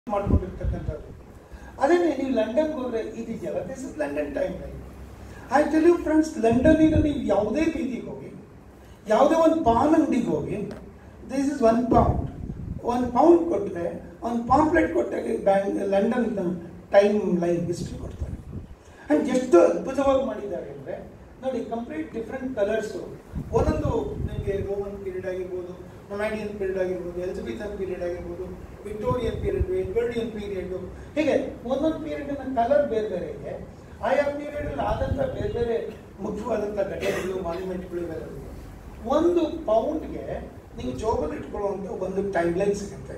ಮಾಡ್ಕೊಂಡಿರ್ತಕ್ಕಂಥದ್ದು ಅದೇ ನೀವು ಲಂಡನ್ಗೆ ಹೋದ್ರೆ ಇದೆಯಲ್ಲ this is London timeline I tell you friends ಲಂಡನ್ನಿನ ನೀವು ಯಾವುದೇ ಬೀದಿಗೆ ಹೋಗಿ ಯಾವುದೇ ಒಂದು ಪಾನ್ ಅಂಗಡಿಗೆ ಹೋಗಿ this is one pound one pound ಕೊಟ್ಟರೆ ಒಂದು ಪಾಂಪ್ಲೆಟ್ ಕೊಟ್ಟಾಗ bank London timeline history ಕೊಡ್ತಾರೆ ಆ್ಯಂಡ್ ಎಷ್ಟು ಅದ್ಭುತವಾಗಿ ಮಾಡಿದ್ದಾರೆ ಅಂದರೆ ನೋಡಿ ಕಂಪ್ಲೀಟ್ ಡಿಫ್ರೆಂಟ್ ಕಲರ್ಸು ಒಂದೊಂದು ನಿಮಗೆ ರೋಮನ್ ಪೀರಿಯಡ್ ಆಗಿರ್ಬೋದು ನೊಮ್ಯಾಡಿಯನ್ ಪೀರಿಯಡ್ ಆಗಿರ್ಬೋದು ಎಲ್ಜಬಿಥನ್ ಪೀರಿಯಡ್ ಆಗಿರ್ಬೋದು ವಿಕ್ಟೋರಿಯನ್ ಪೀರಿಯಡ್ ಎಡ್ವರ್ಡಿಯನ್ ಪೀರಿಯಡ್ ಹೀಗೆ ಒಂದೊಂದು ಪೀರಿಯಡಿನ ಕಲರ್ ಬೇರೆ ಬೇರೆ ಇದೆ ಆಯಾ ಪೀರಿಯಡ್ ಆದಂಥ ಬೇರೆ ಬೇರೆ ಮುಖ್ಯವಾದಂಥ ಘಟನೆಗಳು ಮಾನ್ಯುಮೆಂಟ್ಗಳು ಇವೆಲ್ಲ ಇದೆ. ಒಂದು ಪೌಂಡ್ಗೆ ನೀವು ಜೋಬಲ್ಲಿ ಇಟ್ಕೊಳ್ಳುವಂಥ ಒಂದು ಟೈಮ್ ಲೈನ್ ಸಿಗುತ್ತೆ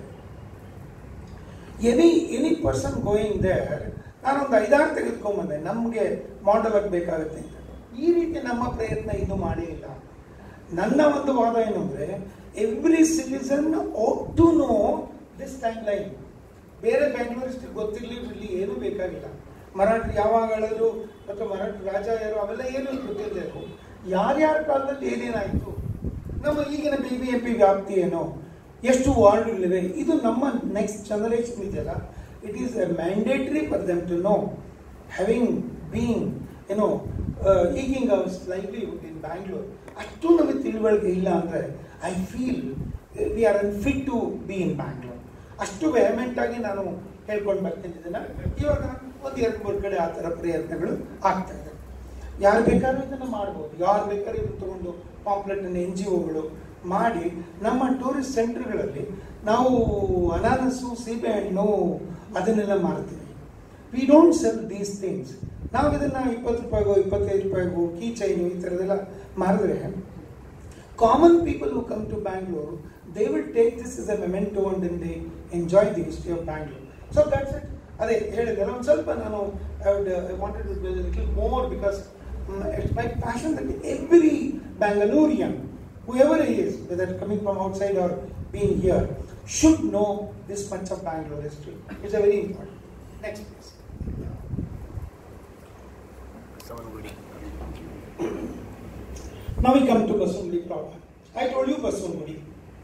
any any person going there ನಾನೊಂದು ಐದಾರು ತೆಗೆದುಕೊಂಬಂದೆ ನಮಗೆ ಮಾಡೆಲ್ ಆಗಬೇಕಾಗುತ್ತೆ ಅಂತ ಈ ರೀತಿ ನಮ್ಮ ಪ್ರಯತ್ನ ಇದು ಮಾಡೇ ಇಲ್ಲ ನನ್ನ ಒಂದು ವಾದ ಏನು ಅಂದರೆ every citizen to know this timeline ಬೇರೆ ಬ್ಯಾಂಗ್ಳೂರಿಸ್ಟ್ ಗೊತ್ತಿರಲಿ ಬಿಡಲಿ ಏನೂ ಬೇಕಾಗಿಲ್ಲ ಮರಾಠ ಯಾವಾಗ ಆಳಿದ್ರು ಮತ್ತು ಮರಾಠ ರಾಜ ಯಾರು ಅವೆಲ್ಲ ಏನೂ ಗೊತ್ತಿಲ್ಲದೆ ಯಾರ್ಯಾರ ಕಾಲದಲ್ಲಿ ಏನೇನಾಯಿತು ನಮ್ಮ ಈಗಿನ ಬಿ ಬಿ ಎಂ ಪಿ ವ್ಯಾಪ್ತಿ ಏನೋ ಎಷ್ಟು ವಾರ್ಡ್ಗಳಿವೆ ಇದು ನಮ್ಮ ನೆಕ್ಸ್ಟ್ ಜನರೇಷನ್ ಇದೆಯಲ್ಲ it is a mandatory for them to know having being ಏನೋ ಈಗಿಂಗ್ ಅವರ್ಸ್ ಲೈವ್ಲಿಹುಡ್ ಇನ್ ಬ್ಯಾಂಗ್ಳೂರ್ ಅಷ್ಟು ನಮಗೆ ತಿಳುವಳಿಕೆ ಇಲ್ಲ ಅಂದರೆ I feel we are unfit to be in Bangalore ಅಷ್ಟು ವೆಹಮೆಂಟ್ ಆಗಿ ನಾನು ಹೇಳ್ಕೊಂಡು ಬರ್ತೀನಿ ಇದನ್ನ ಇವಾಗ ಒಂದು ಎರಡು ಮೂರು ಕಡೆ ಆ ಥರ ಪ್ರಯತ್ನಗಳು ಆಗ್ತಾ ಇದೆ ಯಾರು ಬೇಕಾದ್ರೂ ಇದನ್ನು ಮಾಡ್ಬೋದು ಯಾರು ಬೇಕಾದ್ರೂ ಇದನ್ನು ತಗೊಂಡು ಪಾಂಪ್ಲೆಟನ್ನು ಎನ್ ಜಿ ಒಗಳು ಮಾಡಿ ನಮ್ಮ ಟೂರಿಸ್ಟ್ ಸೆಂಟರ್ಗಳಲ್ಲಿ ನಾವು ಅನಾನಸು ಸೀಬೆಹಣ್ಣು ಅದನ್ನೆಲ್ಲ ಮಾರ್ತೀವಿ we don't sell these things ನಾವು ಇದನ್ನು ಇಪ್ಪತ್ತು ರೂಪಾಯಿಗೋ ಇಪ್ಪತ್ತೈದು ರೂಪಾಯಿಗೋ ಕೀ ಚೈನು ಈ ಥರದೆಲ್ಲ ಮಾರಿದ್ರೆ common people who come to Bangalore they will take this is a memento and in they enjoy the history of Bangalore so that's it ಅದೇ ಹೇಳಿದೆಲ್ಲ ಒಂದು ಸ್ವಲ್ಪ ನಾನು I would I wanted to little more because it's my passion that every Bangalorean whoever he is, whether coming from outside or being here, should know this much of Bangalore history. It's a very important. Next, please. Now we come to Basungudi problem. I told you Basungudi.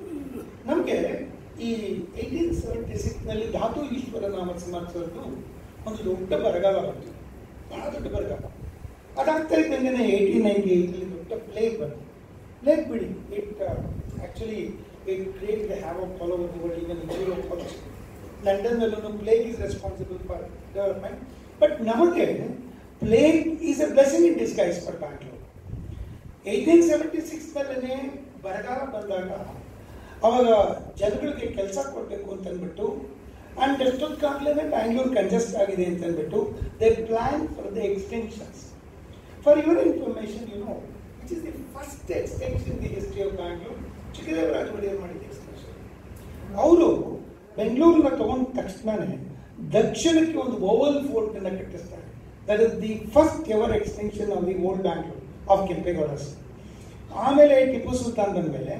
ನಮಗೆ ಈ eighteen seventy ಸಿಕ್ಸ್ನಲ್ಲಿ ಧಾತು ಈಶ್ವರ ನಾಮ ಸಮರ್ಥದ್ದು ಒಂದು ದೊಡ್ಡ ಬರಗಾಲ ಬಂತು ಬಹಳ ದೊಡ್ಡ ಬರಗಾಲ ಅದಾಗ್ತಾ ಇದ್ದಂಗೆ ಏಯ್ಟೀನ್ ನೈನ್ಟಿ ಏಯ್ಟಲ್ಲಿ ದೊಡ್ಡ ಪ್ಲೇಗ್ ಬಂತು ಪ್ಲೇಗ್ ಬಿಡಿ it actually it create have of follow over the world even in Europe also ಲಂಡನ್ನಲ್ಲೂ plague is responsible for development but ನಮಗೆ plague is a blessing in disguise for Bangalore eighteen seventy ಸಿಕ್ಸ್ನಲ್ಲೇ ಬರಗಾಲ ಬಂದಾಗ ಅವಾಗ ಜನಗಳಿಗೆ ಕೆಲಸ ಕೊಡಬೇಕು ಅಂತ ಅಂದ್ಬಿಟ್ಟು ಆ್ಯಂಡ್ ಎಷ್ಟೊತ್ತಾಗಲೇ ಬ್ಯಾಂಗ್ಳೂರ್ ಕಂಜೆಸ್ಟ್ ಆಗಿದೆ ಅಂತ ಅಂದ್ಬಿಟ್ಟು they plan for the extensions for your information you know which is the first extension the history of Bangalore Chikkadevaraja Wodeyar ಮಾಡಿದ ಎಕ್ಸ್ಟೆನ್ಷನ್ ಅವರು ಬೆಂಗಳೂರನ್ನ ತಗೊಂಡ ತಕ್ಷಣನೇ ದಕ್ಷಿಣಕ್ಕೆ ಒಂದು ಓವಲ್ ಫೋರ್ಟ್ ಅನ್ನ ಕಟ್ಟಿಸ್ತಾರೆ that is the first ever extension of the old Bangalore of Kempegowda's ಆಮೇಲೆ ಟಿಪ್ಪು ಸುಲ್ತಾನ್ ಬಂದ ಮೇಲೆ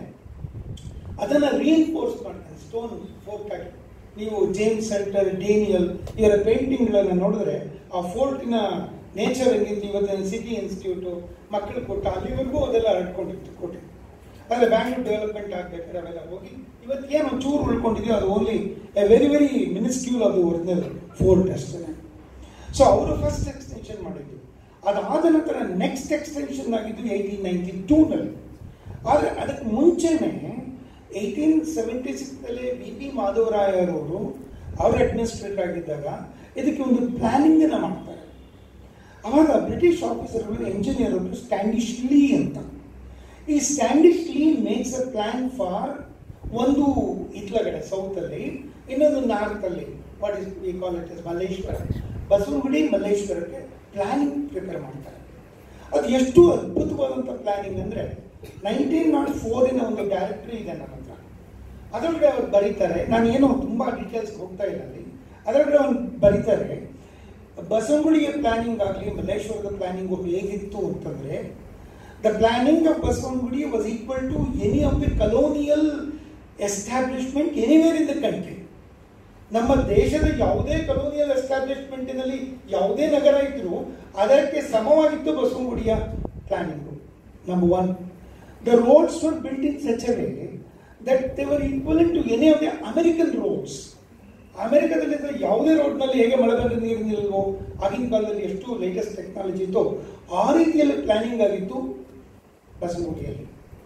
ಅದನ್ನು ರೀಇನ್ಫೋರ್ಸ್ ಮಾಡ್ತಾರೆ ಸ್ಟೋನ್ ಫೋರ್ಟ್ ಆಗಿ ನೀವು ಜೇಮ್ಸ್ ಸೆಂಟರ್ ಡೇನಿಯಲ್ ಇವರ ಪೇಂಟಿಂಗ್ಗಳನ್ನು ನೋಡಿದ್ರೆ ಆ ಫೋರ್ಟಿನ ನೇಚರ್ ಹೆಂಗಿತ್ತು ಇವತ್ತಿನ ಸಿಟಿ ಇನ್ಸ್ಟಿಟ್ಯೂಟು ಮಕ್ಕಳು ಕೊಟ್ಟ ಅಲ್ಲಿವರೆಗೂ ಅದೆಲ್ಲ ಹರಡ್ಕೊಂಡಿತ್ತು ಕೋಟೆ ಆದರೆ ಬ್ಯಾಂಗ್ಳೂರ್ ಡೆವಲಪ್ಮೆಂಟ್ ಆಗಬೇಕಾದ್ರೆ ಅವೆಲ್ಲ ಹೋಗಿ ಇವತ್ತೇನು ಒಂಚೂರು ಉಳ್ಕೊಂಡಿದೆಯೋ ಅದು only a very very minuscule ಅದು ಒರಿಜಿನಲ್ ಫೋರ್ಟ್ ಅಷ್ಟೇ ಸೊ ಅವರು ಫಸ್ಟ್ ಎಕ್ಸ್ಟೆನ್ಷನ್ ಮಾಡಿದ್ದು ಅದಾದ ನಂತರ ನೆಕ್ಸ್ಟ್ ಎಕ್ಸ್ಟೆನ್ಷನ್ ಆಗಿದ್ದು ಏಯ್ಟೀನ್ ನೈನ್ಟಿ ಟೂನಲ್ಲಿ ಆದರೆ ಅದಕ್ಕೆ ಮುಂಚೆನೇ ಏಯ್ಟೀನ್ ಸೆವೆಂಟಿ ಸಿಕ್ಸ್ನಲ್ಲಿ ವಿ ಪಿ ಮಾಧವರಾಯರವರು ಅವರ ಅಡ್ಮಿನಿಸ್ಟ್ರೇಟರ್ ಆಗಿದ್ದಾಗ ಇದಕ್ಕೆ ಒಂದು ಪ್ಲಾನಿಂಗನ್ನು ಮಾಡ್ತಾರೆ ಅವಾಗ ಬ್ರಿಟಿಷ್ ಆಫೀಸರ್ಗಳು ಎಂಜಿನಿಯರ್ ಒಬ್ಬರು ಸ್ಟ್ಯಾಂಡಿಶ್ ಲೀ ಅಂತ ಈ Standish Lee makes a plan for ಒಂದು ಇತ್ಲಗಡೆ ಸೌತಲ್ಲಿ ಇನ್ನೊಂದು ನಾರ್ತಲ್ಲಿ what is we call it is Malleshwara Basavanagudi ಮಲ್ಲೇಶ್ವರಕ್ಕೆ ಪ್ಲಾನಿಂಗ್ ಪ್ರಿಪೇರ್ ಮಾಡ್ತಾರೆ ಅದು ಎಷ್ಟು ಅದ್ಭುತವಾದಂಥ ಪ್ಲಾನಿಂಗ್ ಅಂದರೆ ನೈನ್ಟೀನ್ ನಾಟ್ ಫೋರಿನ ಒಂದು ಡೈರೆಕ್ಟ್ರಿ ಇದೆ ನನ್ನ ಹತ್ರ ಅದರೊಳಗೆ ಅವ್ರು ಬರೀತಾರೆ ನಾನು ಏನೋ ತುಂಬ ಡೀಟೇಲ್ಸ್ ಹೋಗ್ತಾ ಇಲ್ಲ ಅಲ್ಲಿ ಅದರೊಳಗೆ ಅವ್ರು ಬರೀತಾರೆ ಬಸವನಗುಡಿಯ ಪ್ಲಾನಿಂಗ್ ಆಗಲಿ ಮಲ್ಲೇಶ್ವರದ ಪ್ಲಾನಿಂಗು ಹೇಗಿತ್ತು ಅಂತಂದರೆ the planning of Basavanagudi was equal to any of the colonial establishment anywhere in the country ನಮ್ಮ ದೇಶದ ಯಾವುದೇ ಕಲೋನಿಯಲ್ ಎಸ್ಟಾಬ್ಲಿಷ್ಮೆಂಟಿನಲ್ಲಿ ಯಾವುದೇ ನಗರ ಇದ್ದರೂ ಅದಕ್ಕೆ ಸಮವಾಗಿತ್ತು ಬಸವನಗುಡಿಯ planning number one the roads were built in such a way that they were equivalent to any of the American roads. ಅಮೆರಿಕದಲ್ಲಿ ಇದ್ರೆ ಯಾವುದೇ ರೋಡ್ನಲ್ಲಿ ಹೇಗೆ ಮಳೆ ಬಂದ್ರೆ ನೀರು ನಿಲ್ಲಲ್ವೋ ಆಗಿನ ಕಾಲದಲ್ಲಿ ಎಷ್ಟು ಲೇಟೆಸ್ಟ್ ಟೆಕ್ನಾಲಜಿ ಇತ್ತು ಆ ರೀತಿಯಲ್ಲಿ ಪ್ಲಾನಿಂಗ್ ಆಗಿತ್ತು ಬಸವನಗುಡಿಯಲ್ಲಿ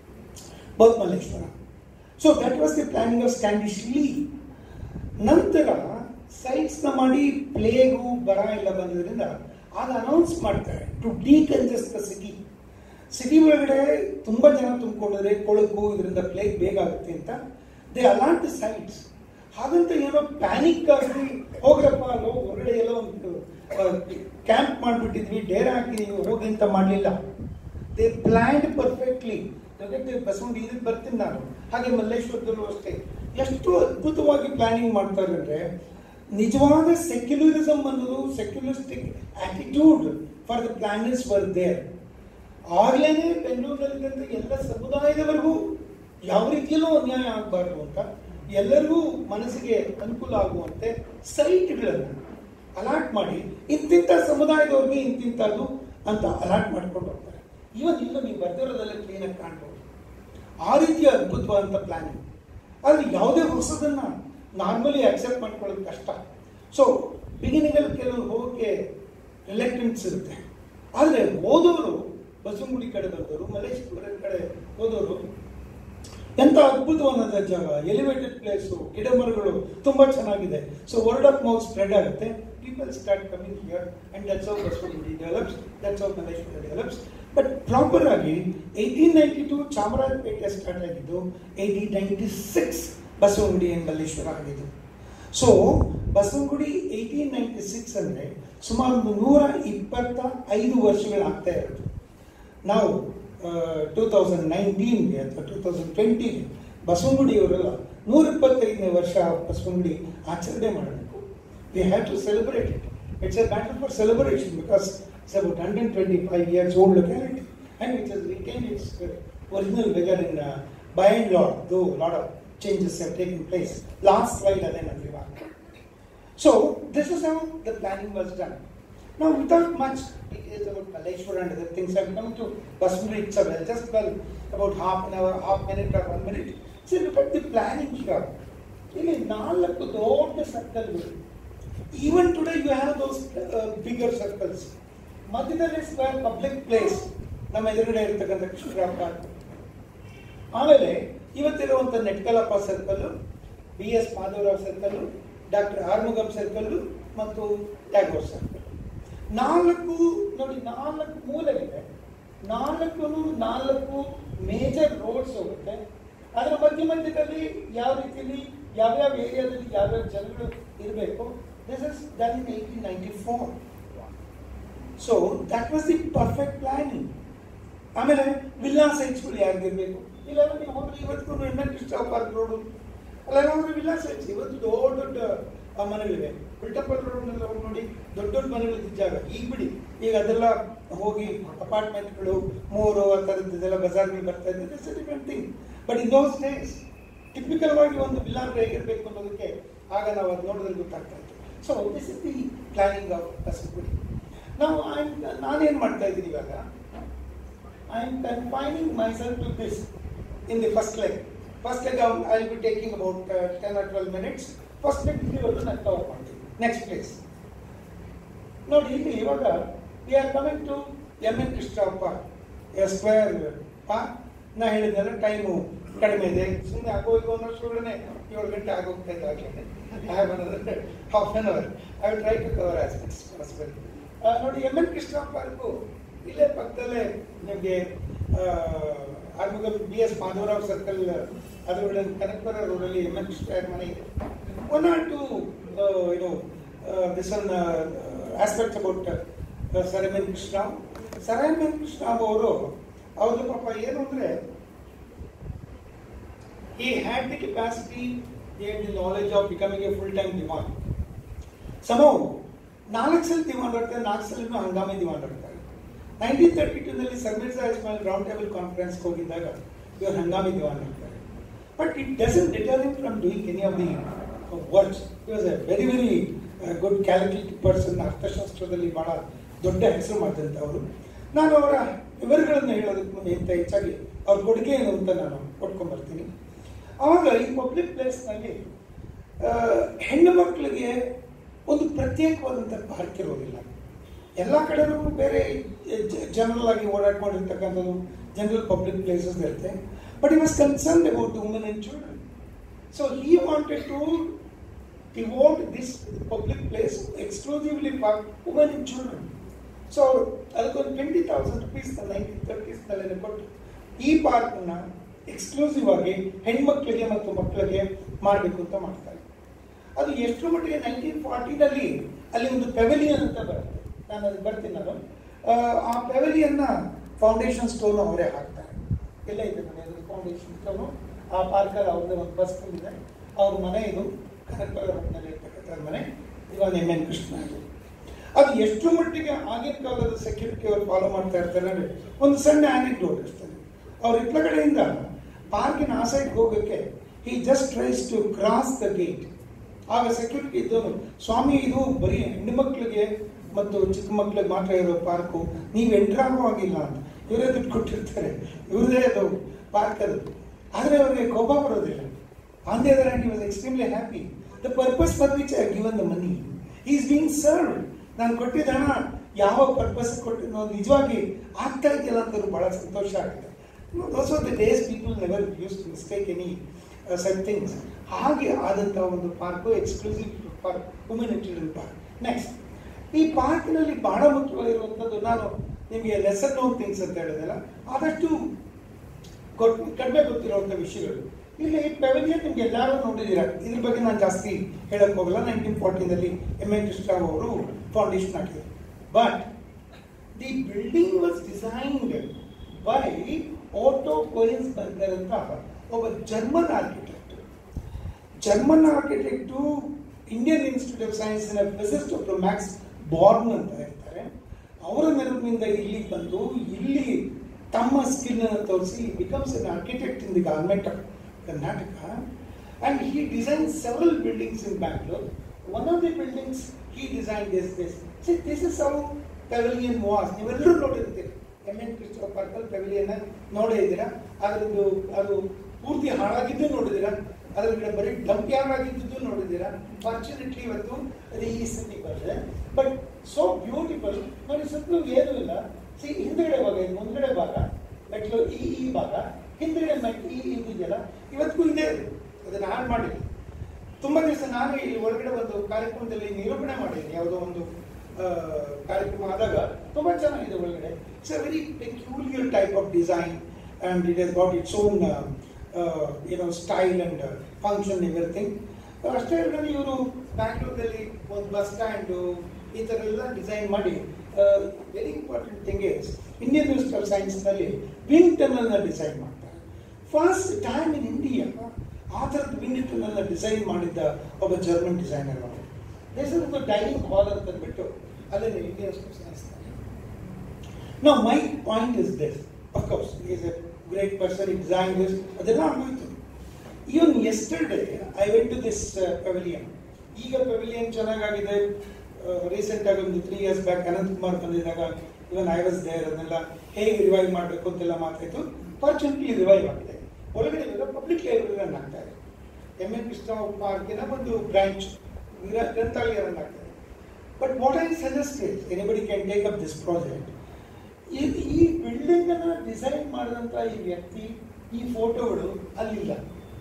both Malleshwara so that was the planning of Standish Lee ನಂತರ ಸೈಟ್ಸ್ನ ಮಾಡಿ ಪ್ಲೇಗು ಬರ ಎಲ್ಲ ಬಂದಿದ್ದರಿಂದ ಆಗ ಅನೌನ್ಸ್ ಮಾಡ್ತಾರೆ to decongest the city city ಒಳಗಡೆ ತುಂಬ ಜನ ತುಂಬಿಕೊಂಡಿದ್ರೆ ಕೊಳಕು ಇದರಿಂದ ಪ್ಲೇಗ್ ಬೇಗ ಆಗುತ್ತೆ ಅಂತ ದೇ ಅಲಾಂಟ್ ಸೈಟ್ಸ್ ಹಾಗಂತ ಏನೋ ಪ್ಯಾನಿಕ್ ಆಗಿ ಹೋಗ್ರಪ್ಪ ಅಲ್ಲೋ ಹೊರಗಡೆ ಎಲ್ಲೋ ಒಂದು ಕ್ಯಾಂಪ್ ಮಾಡಿಬಿಟ್ಟಿದ್ವಿ ಡೇರ್ ಹಾಕಿ ಹೋಗಿ ಅಂತ ಮಾಡಲಿಲ್ಲ ದೇ ಪ್ಲ್ಯಾಂಡ್ ಪರ್ಫೆಕ್ಟ್ಲಿ ಜೊತೆಗೆ ಬಸವಣ್ಣ ಇದಕ್ಕೆ ಬರ್ತೀನಿ ನಾನು ಹಾಗೆ ಮಲ್ಲೇಶ್ವರದಲ್ಲೂ ಅಷ್ಟೇ ಎಷ್ಟು ಅದ್ಭುತವಾಗಿ ಪ್ಲಾನಿಂಗ್ ಮಾಡ್ತಾರೆ ಅಂದರೆ ನಿಜವಾದ ಸೆಕ್ಯುಲರಿಸಮ್ ಅನ್ನೋದು secularistic attitude for the planets were there ಆಗ್ಲೇನೆ ಬೆಂಗಳೂರಿನಲ್ಲಿದ್ದಂಥ ಎಲ್ಲ ಸಮುದಾಯದವರೆಗೂ ಯಾವ ರೀತಿಯಲ್ಲೂ ಅನ್ಯಾಯ ಆಗಬಾರ್ದು ಅಂತ ಎಲ್ಲರಿಗೂ ಮನಸ್ಸಿಗೆ ಅನುಕೂಲ ಆಗುವಂತೆ ಸೈಟ್ಗಳನ್ನು ಅಲಾಟ್ ಮಾಡಿ ಇಂತಿಂಥ ಸಮುದಾಯದವ್ರಿಗೆ ಇಂತಿಂಥದ್ದು ಅಂತ ಅಲಾಟ್ ಮಾಡ್ಕೊಂಡು ಹೋಗ್ತಾರೆ ಇವನ್ ಇಲ್ಲ ನೀವು ಬರ್ದಿರೋದೆಲ್ಲ ಕ್ಲೀನಾಗಿ ಕಾಣ್ಬೋದು ಆ ರೀತಿಯ ಅದ್ಭುತವಾದಂಥ ಪ್ಲಾನಿಂಗ್ ಆದರೆ ಯಾವುದೇ ಹೊಸದನ್ನ ನಾರ್ಮಲಿ ಅಕ್ಸೆಪ್ಟ್ ಮಾಡ್ಕೊಳ್ಳೋದು ಕಷ್ಟ ಸೊ ಬಿಗಿನಿಂಗಲ್ಲಿ ಕೆಲವರು ಹೋಗೋಕ್ಕೆ ರಿಲೆಕ್ಟೆನ್ಸ್ ಇರುತ್ತೆ ಆದರೆ ಹೋದವರು ಬಸವನಗುಡಿ ಕಡೆ ಬಂದವರು ಮಲೇಶ್ವರ ಕಡೆ ಹೋದವರು ಎಂಥ ಅದ್ಭುತವಾದ ಜಾಗ ಎಲಿವೇಟೆಡ್ ಪ್ಲೇಸು ಗಿಡ ಮರಗಳು ತುಂಬ ಚೆನ್ನಾಗಿದೆ so word of mouth spread ಆಗುತ್ತೆ people start coming here and that's how Basavanagudi develops that's how Malleshwara develops but proper ಆಗಿ eighteen ninety two Chamarajapete start ಆಗಿದ್ದು eighteen ninety six Basavanagudi and Malleshwara ಆಗಿದ್ದು so Basavanagudi eighteen ninety six ಅಂದರೆ ಸುಮಾರು ಒಂದು ನೂರ ಇಪ್ಪತ್ತ ಐದು ವರ್ಷಗಳಾಗ್ತಾ ಇರೋದು ನಾವು ಟೂ ತೌಸಂಡ್ ನೈನ್ಟೀನ್ಗೆ ಅಥವಾ ಟೂ ತೌಸಂಡ್ ಟ್ವೆಂಟಿಗೆ ಬಸವನಗುಡಿಯವರೆಲ್ಲ ನೂರ ಇಪ್ಪತ್ತೈದನೇ ವರ್ಷ ಬಸವನಗುಡಿ ಆಚರಣೆ ಮಾಡಬೇಕು we have to celebrate it it's a matter for celebration because it's about hundred twenty five years old locality and it is retain its original vigour in by and large though lot of changes have taken place. Last slide ಅದೇ ನನ್ನ ಇವಾಗ So this is how the planning was done. Now without much details about Kaleshwar and other things, I'm coming to Basmuri itself. I'll just well about half an hour, half minute or one minute. See, look at the planning here. ಇಲ್ಲಿ ನಾಲ್ಕು ದೊಡ್ಡ ಸರ್ಕಲ್ಗಳು even today you have those bigger circles ಮಧ್ಯದಲ್ಲಿ square public place ನಮ್ಮ ಎದುರುಗಡೆ ಇರ್ತಕ್ಕಂಥ Krishnarao park ಆಮೇಲೆ ಇವತ್ತಿರುವಂಥ Netkalappa circle B S Madhavarao circle doctor Armugam circle ಮತ್ತು ಟ್ಯಾಗೋರ್ ಸರ್ಕಲ್ ನಾಲ್ಕು ನೋಡಿ ನಾಲ್ಕು ಮೂಲೆಗಳಿವೆ ನಾಲ್ಕು ನಾಲ್ಕು ಮೇಜರ್ ರೋಡ್ಸ್ ಹೋಗುತ್ತೆ ಅದರ ಮಧ್ಯ ಮಧ್ಯದಲ್ಲಿ ಯಾವ ರೀತಿಯಲ್ಲಿ ಯಾವ್ಯಾವ ಏರಿಯಾದಲ್ಲಿ ಯಾವ್ಯಾವ ಜನಗಳು ಇರಬೇಕು this is then in eighteen ninety four so that was the perfect planning ಆಮೇಲೆ ವಿಲ್ಲಾ ಸೈಟ್ಸ್ಗಳು ಯಾರಿಗಿರ್ಬೇಕು ಇಲ್ಲೆಲ್ಲ ನೀವು ಹೋದ್ರೆ ಇವತ್ತು M N Krishna park road ಅಲ್ಲೆಲ್ಲ ಹೋದ್ರೆ ವಿಲ್ಲಾ ಸೈಟ್ಸ್ ಇವತ್ತು ದೊಡ್ಡ ದೊಡ್ಡ ಆ, ಮನೆಗಳಿವೆ ಬಿಲ್ಟಪ್ಪಲ್ ರೋಡ್ನೆಲ್ಲ ಹೋಗಿ ನೋಡಿ ದೊಡ್ಡ ದೊಡ್ಡ ಮನೆಗಳಿದ್ದ ಜಾಗ ಈಗ ಬಿಡಿ ಈಗ ಅದೆಲ್ಲ ಹೋಗಿ ಅಪಾರ್ಟ್ಮೆಂಟ್ಗಳು ಮೂರು ಆ ಥರದ್ದೆಲ್ಲ ಬಜಾರ್ಗಳು ಬರ್ತಾ ಇದೆ this different thing but in those days typical ಆಗಿ ಒಂದು ವಿಲ್ಲಾ ಹೇಗಿರಬೇಕು ಅನ್ನೋದಕ್ಕೆ ಆಗ ನಾವು ಅದು ನೋಡಿದ್ರೆ ಗೊತ್ತಾಗ್ತಾ ಇತ್ತು so this is the planning of Basavagudi ನಾವು ನಾನೇನು ಮಾಡ್ತಾ ಇದ್ದೀನಿ ಇವಾಗ I am confining myself to this in the first leg. First leg I'll, I'll be taking about uh, 10 or 12 minutes. First leg ಇಲ್ಲಿವರೆಗೂ ನಾನು ಕವರ್ ಮಾಡ್ತೀನಿ ನೆಕ್ಸ್ಟ್ ಪ್ಲೇಸ್ ನೋಡಿ ಇಲ್ಲಿ ಇವಾಗ we are coming to M N Krishnappa square park ನಾ ಹೇಳಿದ್ನಲ್ಲ time ಕಡಿಮೆ ಇದೆ ಸುಮ್ಮನೆ ಆಗೋ ಈಗ ಒಂದು ವರ್ಷದೊಳಗಡೆ ಏಳು ಗಂಟೆ ಆಗೋಗ್ತಾ ಇದೆ ಆಗಲೇ I have another half an hour I will try to cover as much possible ನೋಡಿ ಎಮ್ ಎನ್ ಕೃಷ್ಣ ಪಾರ್ಕು ಇಲ್ಲೇ ಪಕ್ಕದಲ್ಲೇ ನಿಮಗೆ Armugam B S Madhavrao circle ಅದರೊಳಗೆ ಕನಕಪುರ ರೋಡಲ್ಲಿ ಎಮ್ ಎನ್ ಕೃಷ್ಣ ಮನೆ ಇದೆ ಒನ್ ಆರ್ ಟು ಏನು this one aspects about sir M N Krishna sir M N Krishna ಅವರು ಅವ್ರದ್ದು ಪಾಪ ಏನು ಅಂದರೆ he had the capacity, he had the knowledge of becoming a full-time divan. Somehow, ನಾಲ್ಕು ಸಲ ದಿವಾನ್ ಬರ್ತಾರೆ ನಾಲ್ಕು ಸಲ ಹಂಗಾಮಿ ದಿವಾನ್ ಬರ್ತಾರೆ ನೈನ್ಟೀನ್ ತರ್ಟಿ ಟೂನಲ್ಲಿ sir Mirza Ismail round table ಕಾನ್ಫರೆನ್ಸ್ಗೆ ಹೋಗಿದ್ದಾಗ ಇವರು ಹಂಗಾಮಿ ದಿವಾನ್ ಬರ್ತಾರೆ but it doesn't deter him from doing any of the works he was a very very good calculative person ಅರ್ಥಶಾಸ್ತ್ರದಲ್ಲಿ ಬಹಳ ದೊಡ್ಡ ಹೆಸರು ಮಾಡಿದಂಥವರು ನಾನು ಅವರ ವಿವರಗಳನ್ನು ಹೇಳೋದಕ್ಕೆ ಮುಂದೆ ಇಂಥ ಹೆಚ್ಚಾಗಿ ಅವ್ರ ಕೊಡುಗೆ ಏನು ಅಂತ ನಾನು ಕೊಟ್ಕೊಂಡ್ಬರ್ತೀನಿ ಆವಾಗ ಈ ಪಬ್ಲಿಕ್ ಪ್ಲೇಸ್ನಲ್ಲಿ ಹೆಣ್ಣು ಮಕ್ಕಳಿಗೆ ಒಂದು ಪ್ರತ್ಯೇಕವಾದಂಥ ಪಾರ್ಕ್ ಇರೋದಿಲ್ಲ ಎಲ್ಲ ಕಡೆನೂ ಬೇರೆ ಜನರಲ್ ಆಗಿ ಓಡಾಡ್ಕೊಂಡಿರ್ತಕ್ಕಂಥದ್ದು ಜನರಲ್ ಪಬ್ಲಿಕ್ ಪ್ಲೇಸಸ್ ಇರುತ್ತೆ but he was concern about women and children so he wanted to devote this public place exclusively for women and children. So ಅದಕ್ಕೊಂದು ಟ್ವೆಂಟಿ ತೌಸಂಡ್ ರುಪೀಸ್ ನೈನ್ಟೀನ್ ತರ್ಟೀಸ್ನಲ್ಲೇನೆ ಕೊಟ್ಟು ಈ ಪಾರ್ಕ್ನ ಎಕ್ಸ್ಕ್ಲೂಸಿವ್ ಆಗಿ ಹೆಣ್ಮಕ್ಳಿಗೆ ಮತ್ತು ಮಕ್ಕಳಿಗೆ ಮಾಡಬೇಕು ಅಂತ ಮಾಡ್ತಾರೆ ಅದು ಎಷ್ಟು ಮಟ್ಟಿಗೆ ನೈನ್ಟೀನ್ ಫಾರ್ಟಿನಲ್ಲಿ ಅಲ್ಲಿ ಒಂದು ಪೆವಿಲಿಯನ್ ಅಂತ ಬರುತ್ತೆ ನಾನು ಅದಕ್ಕೆ ಬರ್ತೀನಿ ನಾನು ಆ, ಆ ಪೆವಿಲಿಯನ್ನ ಫೌಂಡೇಶನ್ ಸ್ಟೋನ್ ಅವರೇ ಹಾಕ್ತಾರೆ ಎಲ್ಲ ಇದೆ ಮನೆ ಅದು ಫೌಂಡೇಶನ್ ಸ್ಟೋನು ಆ ಪಾರ್ಕಲ್ಲಿ ಅವ್ರದ್ದು ಒಂದು ಬಸ್ ಇದೆ ಅವ್ರ ಮನೆ ಇದು ಕನಕಪುರ ರೋಡ್ನಲ್ಲಿ ಇರ್ತಕ್ಕಂಥ ಮನೆ ಇವಾಗ ಎಮ್ ಎನ್ ಕೃಷ್ಣ ಇದು ಅದು ಎಷ್ಟು ಮಟ್ಟಿಗೆ ಆಗಿನ ಕಾಲದ ಸೆಕ್ಯೂರಿಟಿ ಅವರು ಫಾಲೋ ಮಾಡ್ತಾ ಇರ್ತಾರೆ ಅಂದ್ರೆ ಒಂದು ಸಣ್ಣ ಆನೆಕ್ಡೋಟ್ ಇರ್ತದೆ ಅವ್ರ ಇಟ್ಲಗಡೆಯಿಂದ ಪಾರ್ಕಿನ ಆ ಸೈಡ್ ಹೋಗೋಕ್ಕೆ he just tries to cross the gate ಆಗ ಸೆಕ್ಯೂರಿಟಿ ಇದ್ದವನು ಸ್ವಾಮಿ ಇದು ಬರೀ ಹೆಣ್ಣು ಮಕ್ಕಳಿಗೆ ಮತ್ತು ಚಿಕ್ಕ ಮಕ್ಕಳಿಗೆ ಮಾತ್ರ ಇರೋ ಪಾರ್ಕು ನೀವು ಎಂಟ್ರ್ ಆಗಿಲ್ಲ ಅಂತ ಇವರೇ ದುಡ್ಡು ಕೊಟ್ಟಿರ್ತಾರೆ ಇವ್ರದೇ ಅದು ಪಾರ್ಕ್ ಅದು ಆದರೆ ಅವರಿಗೆ ಕೋಪ ಬರೋದಿಲ್ಲ on the other hand was extremely happy the purpose for which I given the money is being serve ನಾನು ಕೊಟ್ಟಿದ್ದ ಹಣ ಯಾವ ಪರ್ಪಸ್ ಕೊಟ್ಟಿದ್ದು ಅದು ನಿಜವಾಗಿ ಆಗ್ತಾ ಇದೆಯಲ್ಲ ಅಂತ ಅವ್ರಿಗೆ ಬಹಳ ಸಂತೋಷ ಆಗುತ್ತೆ those are the days people never use to mistake any some things ಹಾಗೆ ಆದಂಥ ಒಂದು park exclusive park women and children park next ಈ ಪಾರ್ಕ್ನಲ್ಲಿ ಬಹಳ ಮುಖ್ಯವಾಗಿರುವಂಥದ್ದು ನಾನು ನಿಮಗೆ ಲೆಸನ್ ನೋನ್ ಥಿಂಗ್ಸ್ ಅಂತ ಹೇಳಿದೆಲ್ಲ ಆದಷ್ಟು ಕೊಟ್ಟು ಕಡಿಮೆ ಗೊತ್ತಿರುವಂಥ ವಿಷಯಗಳು ಇಲ್ಲಿ ಪೆವಿಲಿಯನ್ ನಿಮ್ಗೆ ಎಲ್ಲರೂ ನೋಡಿದ್ದೀರಾ ಇದ್ರ ಬಗ್ಗೆ ನಾನು ಜಾಸ್ತಿ ಹೇಳಕ್ ಹೋಗಲ್ಲ ನೈನ್ಟೀನ್ ಫಾರ್ಟಿನಲ್ಲಿ ಎಮ್ ಎನ್ ಕೃಷ್ಣರಾವ್ ಅವರು ಫೌಂಡೇಶನ್ ಹಾಕಿದ್ರು but the building was designed by Otto Koenigsberger ಅಂತ ಒಬ್ಬ German architect German architect Indian Institute of ಸೈನ್ಸ್ನ ಫಿಸಿಸ್ಟ್ ಡಾಕ್ಟರ್ ಮ್ಯಾಕ್ಸ್ ಬಾರ್ನ್ ಅಂತ ಹೇಳ್ತಾರೆ ಅವರ ನೆರವಿನಿಂದ ಇಲ್ಲಿಗೆ ಬಂದು ಇಲ್ಲಿ ತಮ್ಮ ಸ್ಕಿಲ್ ಅನ್ನು ತೋರಿಸಿ becomes an architect in the government of Karnataka and he design several buildings in Bangalore one of the buildings he design this this see this is how pavilion was ನೀವೆಲ್ಲರೂ ನೋಡಿರ್ತೀರಿ ಎಮ್ ಎನ್ ಕೃಷ್ಣ ಪಾರ್ಕಲ್ ಪೆವಿಲಿಯನ್ ನೋಡೇ ಇದ್ದೀರಾ ಅದರದ್ದು ಅದು ಪೂರ್ತಿ ಹಾಳಾಗಿದ್ದು ನೋಡಿದ್ದೀರಾ ಅದ್ರ ಕಡೆ ಬರೀ ಡಂಪ್ ಯಾರ್ಡ್ ಆಗಿದ್ದು ನೋಡಿದ್ದೀರಾ ಫಾರ್ಚುನೇಟ್ಲಿ ಇವತ್ತು ಅದು ಈ ಸ್ಥಿತಿ ಬಂದಿದೆ ಬಟ್ ಸೋ ಬ್ಯೂಟಿಫುಲ್ ನೋಡಿ ಸುತ್ತಲೂ ಏನೂ ಇಲ್ಲ ಸಿ ಹಿಂದ್ಗಡೆ ಭಾಗ ಇದು ಮುಂದ್ಗಡೆ ಭಾಗ ಮೆಟ್ಲು ಈ ಈ ಭಾಗ ಹಿಂದ್ಗಡೆ ಮೆಟ್ ಈ ಇದೆಯಲ್ಲ ಇವತ್ತಿಗೂ ಇದೆ ಅದನ್ನ ಹಾಳು ಮಾಡಿಲ್ಲ ತುಂಬಾ ದಿವಸ ನಾನು ಇಲ್ಲಿ ಒಳಗಡೆ ಒಂದು ಕಾರ್ಯಕ್ರಮದಲ್ಲಿ ನಿರೂಪಣೆ ಮಾಡಿದ್ದೀನಿ ಯಾವುದೋ ಒಂದು ಆ, ಕಾರ್ಯಕ್ರಮ ಆದಾಗ ತುಂಬಾ ಚೆನ್ನಾಗಿದೆ ಒಳಗಡೆ it's a very peculiar type of design and it has got its own ಏನೋ ಸ್ಟೈಲ್ ಅಂಡ್ ಫಂಕ್ಷನ್ ಎವ್ರಿಥಿಂಗ್ ಅಷ್ಟೇ ಅಲ್ಲದೆ ಇವರು ಬ್ಯಾಂಗ್ಳೂರಲ್ಲಿ ಒಂದು ಬಸ್ ಸ್ಟ್ಯಾಂಡು ಈ ಥರ ಎಲ್ಲ ಡಿಸೈನ್ ಮಾಡಿ very important thing is Indian Institute of ಸೈನ್ಸ್ನಲ್ಲಿ ವಿಂಡ್ ಟನಲ್ನ ಡಿಸೈನ್ ಮಾಡ್ತಾರೆ ಫಸ್ಟ್ ಟೈಮ್ ಇನ್ ಇಂಡಿಯಾ ಆ ಥರದ ವಿಂಡ್ ಟನಲ್ನ ಡಿಸೈನ್ ಮಾಡಿದ್ದ ಒಬ್ಬ ಜರ್ಮನ್ ಡಿಸೈನರ್ ಅವರು ದೇಶದ ಡೈನಿಂಗ್ ಹಾಲ್ ಅಂತ ಬಿಟ್ಟು ಅದನ್ನು Indian Institute of Science Now, my point is this. Of course, he is a great person, he designed this. ಅದೆಲ್ಲ ಆಗೋಯ್ತು even yesterday I went to this pavilion ಈಗ ಪೆವಿಲಿಯನ್ ಚೆನ್ನಾಗಾಗಿದೆ recent ಆಗಿ ಒಂದು three years back Ananth Kumar ಬಂದಿದ್ದಾಗ even I was there ಅದನ್ನೆಲ್ಲ ಹೇಗೆ revive ಮಾಡಬೇಕು ಅಂತೆಲ್ಲ ಮಾತಾಯ್ತು ಫಾರ್ಚುನೇಟ್ಲಿ ರಿವೈವ್ ಆಗಿದೆ ಒಳಗಡೆ ಇವಾಗ ಪಬ್ಲಿಕ್ ಲೈಬ್ರರಿ ರನ್ ಆಗ್ತಾ ಇದೆ ಎಮ್ ಎನ್ ಕೃಷ್ಣ ಪಾರ್ಕಿನ ಒಂದು ಬ್ರಾಂಚ್ ಗ್ರಂಥಾಲಯ ರನ್ ಆಗ್ತಾ ಇದೆ but what I suggest is anybody can take up this project ಈ ಈ ಬಿಲ್ಡಿಂಗ್ ಅನ್ನ ಡಿಸೈನ್ ಮಾಡಿದಂತ ಈ ವ್ಯಕ್ತಿ ಈ ಫೋಟೋಗಳು ಅಲ್ಲಿಲ್ಲ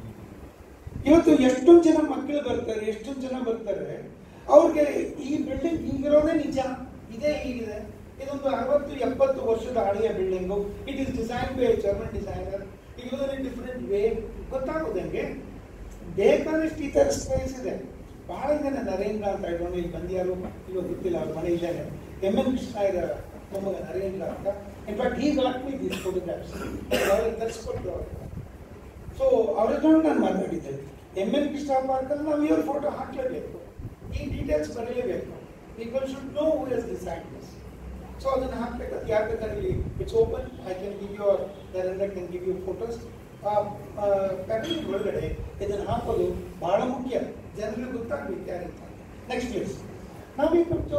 ಇವತ್ತು ಎಷ್ಟೊಂದು ಜನ ಮಕ್ಕಳು ಬರ್ತಾರೆ ಎಷ್ಟೊಂದು ಜನ ಬರ್ತಾರೆ ಅವ್ರಿಗೆ ಈ ಬಿಲ್ಡಿಂಗ್ ಹೀಗಿರೋದೇ ನಿಜ ಇದೇ ಹೀಗಿದೆ ಇದೊಂದು ಅರವತ್ತು ಎಪ್ಪತ್ತು ವರ್ಷದ ಹಳೆಯ building it is design by German designer it different way ಗೊತ್ತಾಗೋದಂಗೆ ಬೇಕಾದಷ್ಟು ಈ ಥರ ಸ್ಪೇಸ್ ಇದೆ ಬಹಳ ಜನ ನರೇಂದ್ರ ಅಂತ ಇಟ್ಕೊಂಡು ಇಲ್ಲಿ ಬಂದ್ಯಾರು ಇವಾಗ ಗೊತ್ತಿಲ್ಲ ಅವ್ರ ಮನೆ ಇದ್ದಾನೆ ಎಮ್ ಎನ್ ಕೃಷ್ಣ ಇದ ಮೊಮ್ಮಗ ನರೇಂದ್ರ ಅಂತ ಇನ್ಫ್ಯಾಕ್ಟ್ ಈ ಗಾಟ್ ಮೀ ದೀಸ್ ಫೋಟೋಗ್ರಾಫ್ಸ್ ಅವ್ರಿಗೆ ತರಿಸ್ಕೊಟ್ಟು ಅವ್ರಿಗೆ ಸೊ ಅವ್ರ ಜೊತೆ ನಾನು ಮಾತಾಡಿದ್ದೆ ಎಮ್ ಎನ್ ಕೃಷ್ಣ ಪಾರ್ಕಲ್ಲಿ ನಾವು ಇವ್ರ ಫೋಟೋ ಹಾಕ್ಲೇಬೇಕು ಈ ಡೀಟೇಲ್ಸ್ ಬರಲೇಬೇಕು people should know who is decide this so ಅದನ್ನು ಹಾಕ್ಬೇಕು ಅದು ಯಾರು ಬೇಕಾದ್ರೆ ಇಲ್ಲಿ it's open I can give you Narendra can give you photos family ಒಳಗಡೆ ಇದನ್ನು ಹಾಕೋದು ಬಹಳ ಮುಖ್ಯ ಜನರಿಗೆ ಗೊತ್ತಾಗಬೇಕು ಯಾರಂತ ನೆಕ್ಸ್ಟ್ ಪ್ಲೇಸ್ ನಾವೀಗ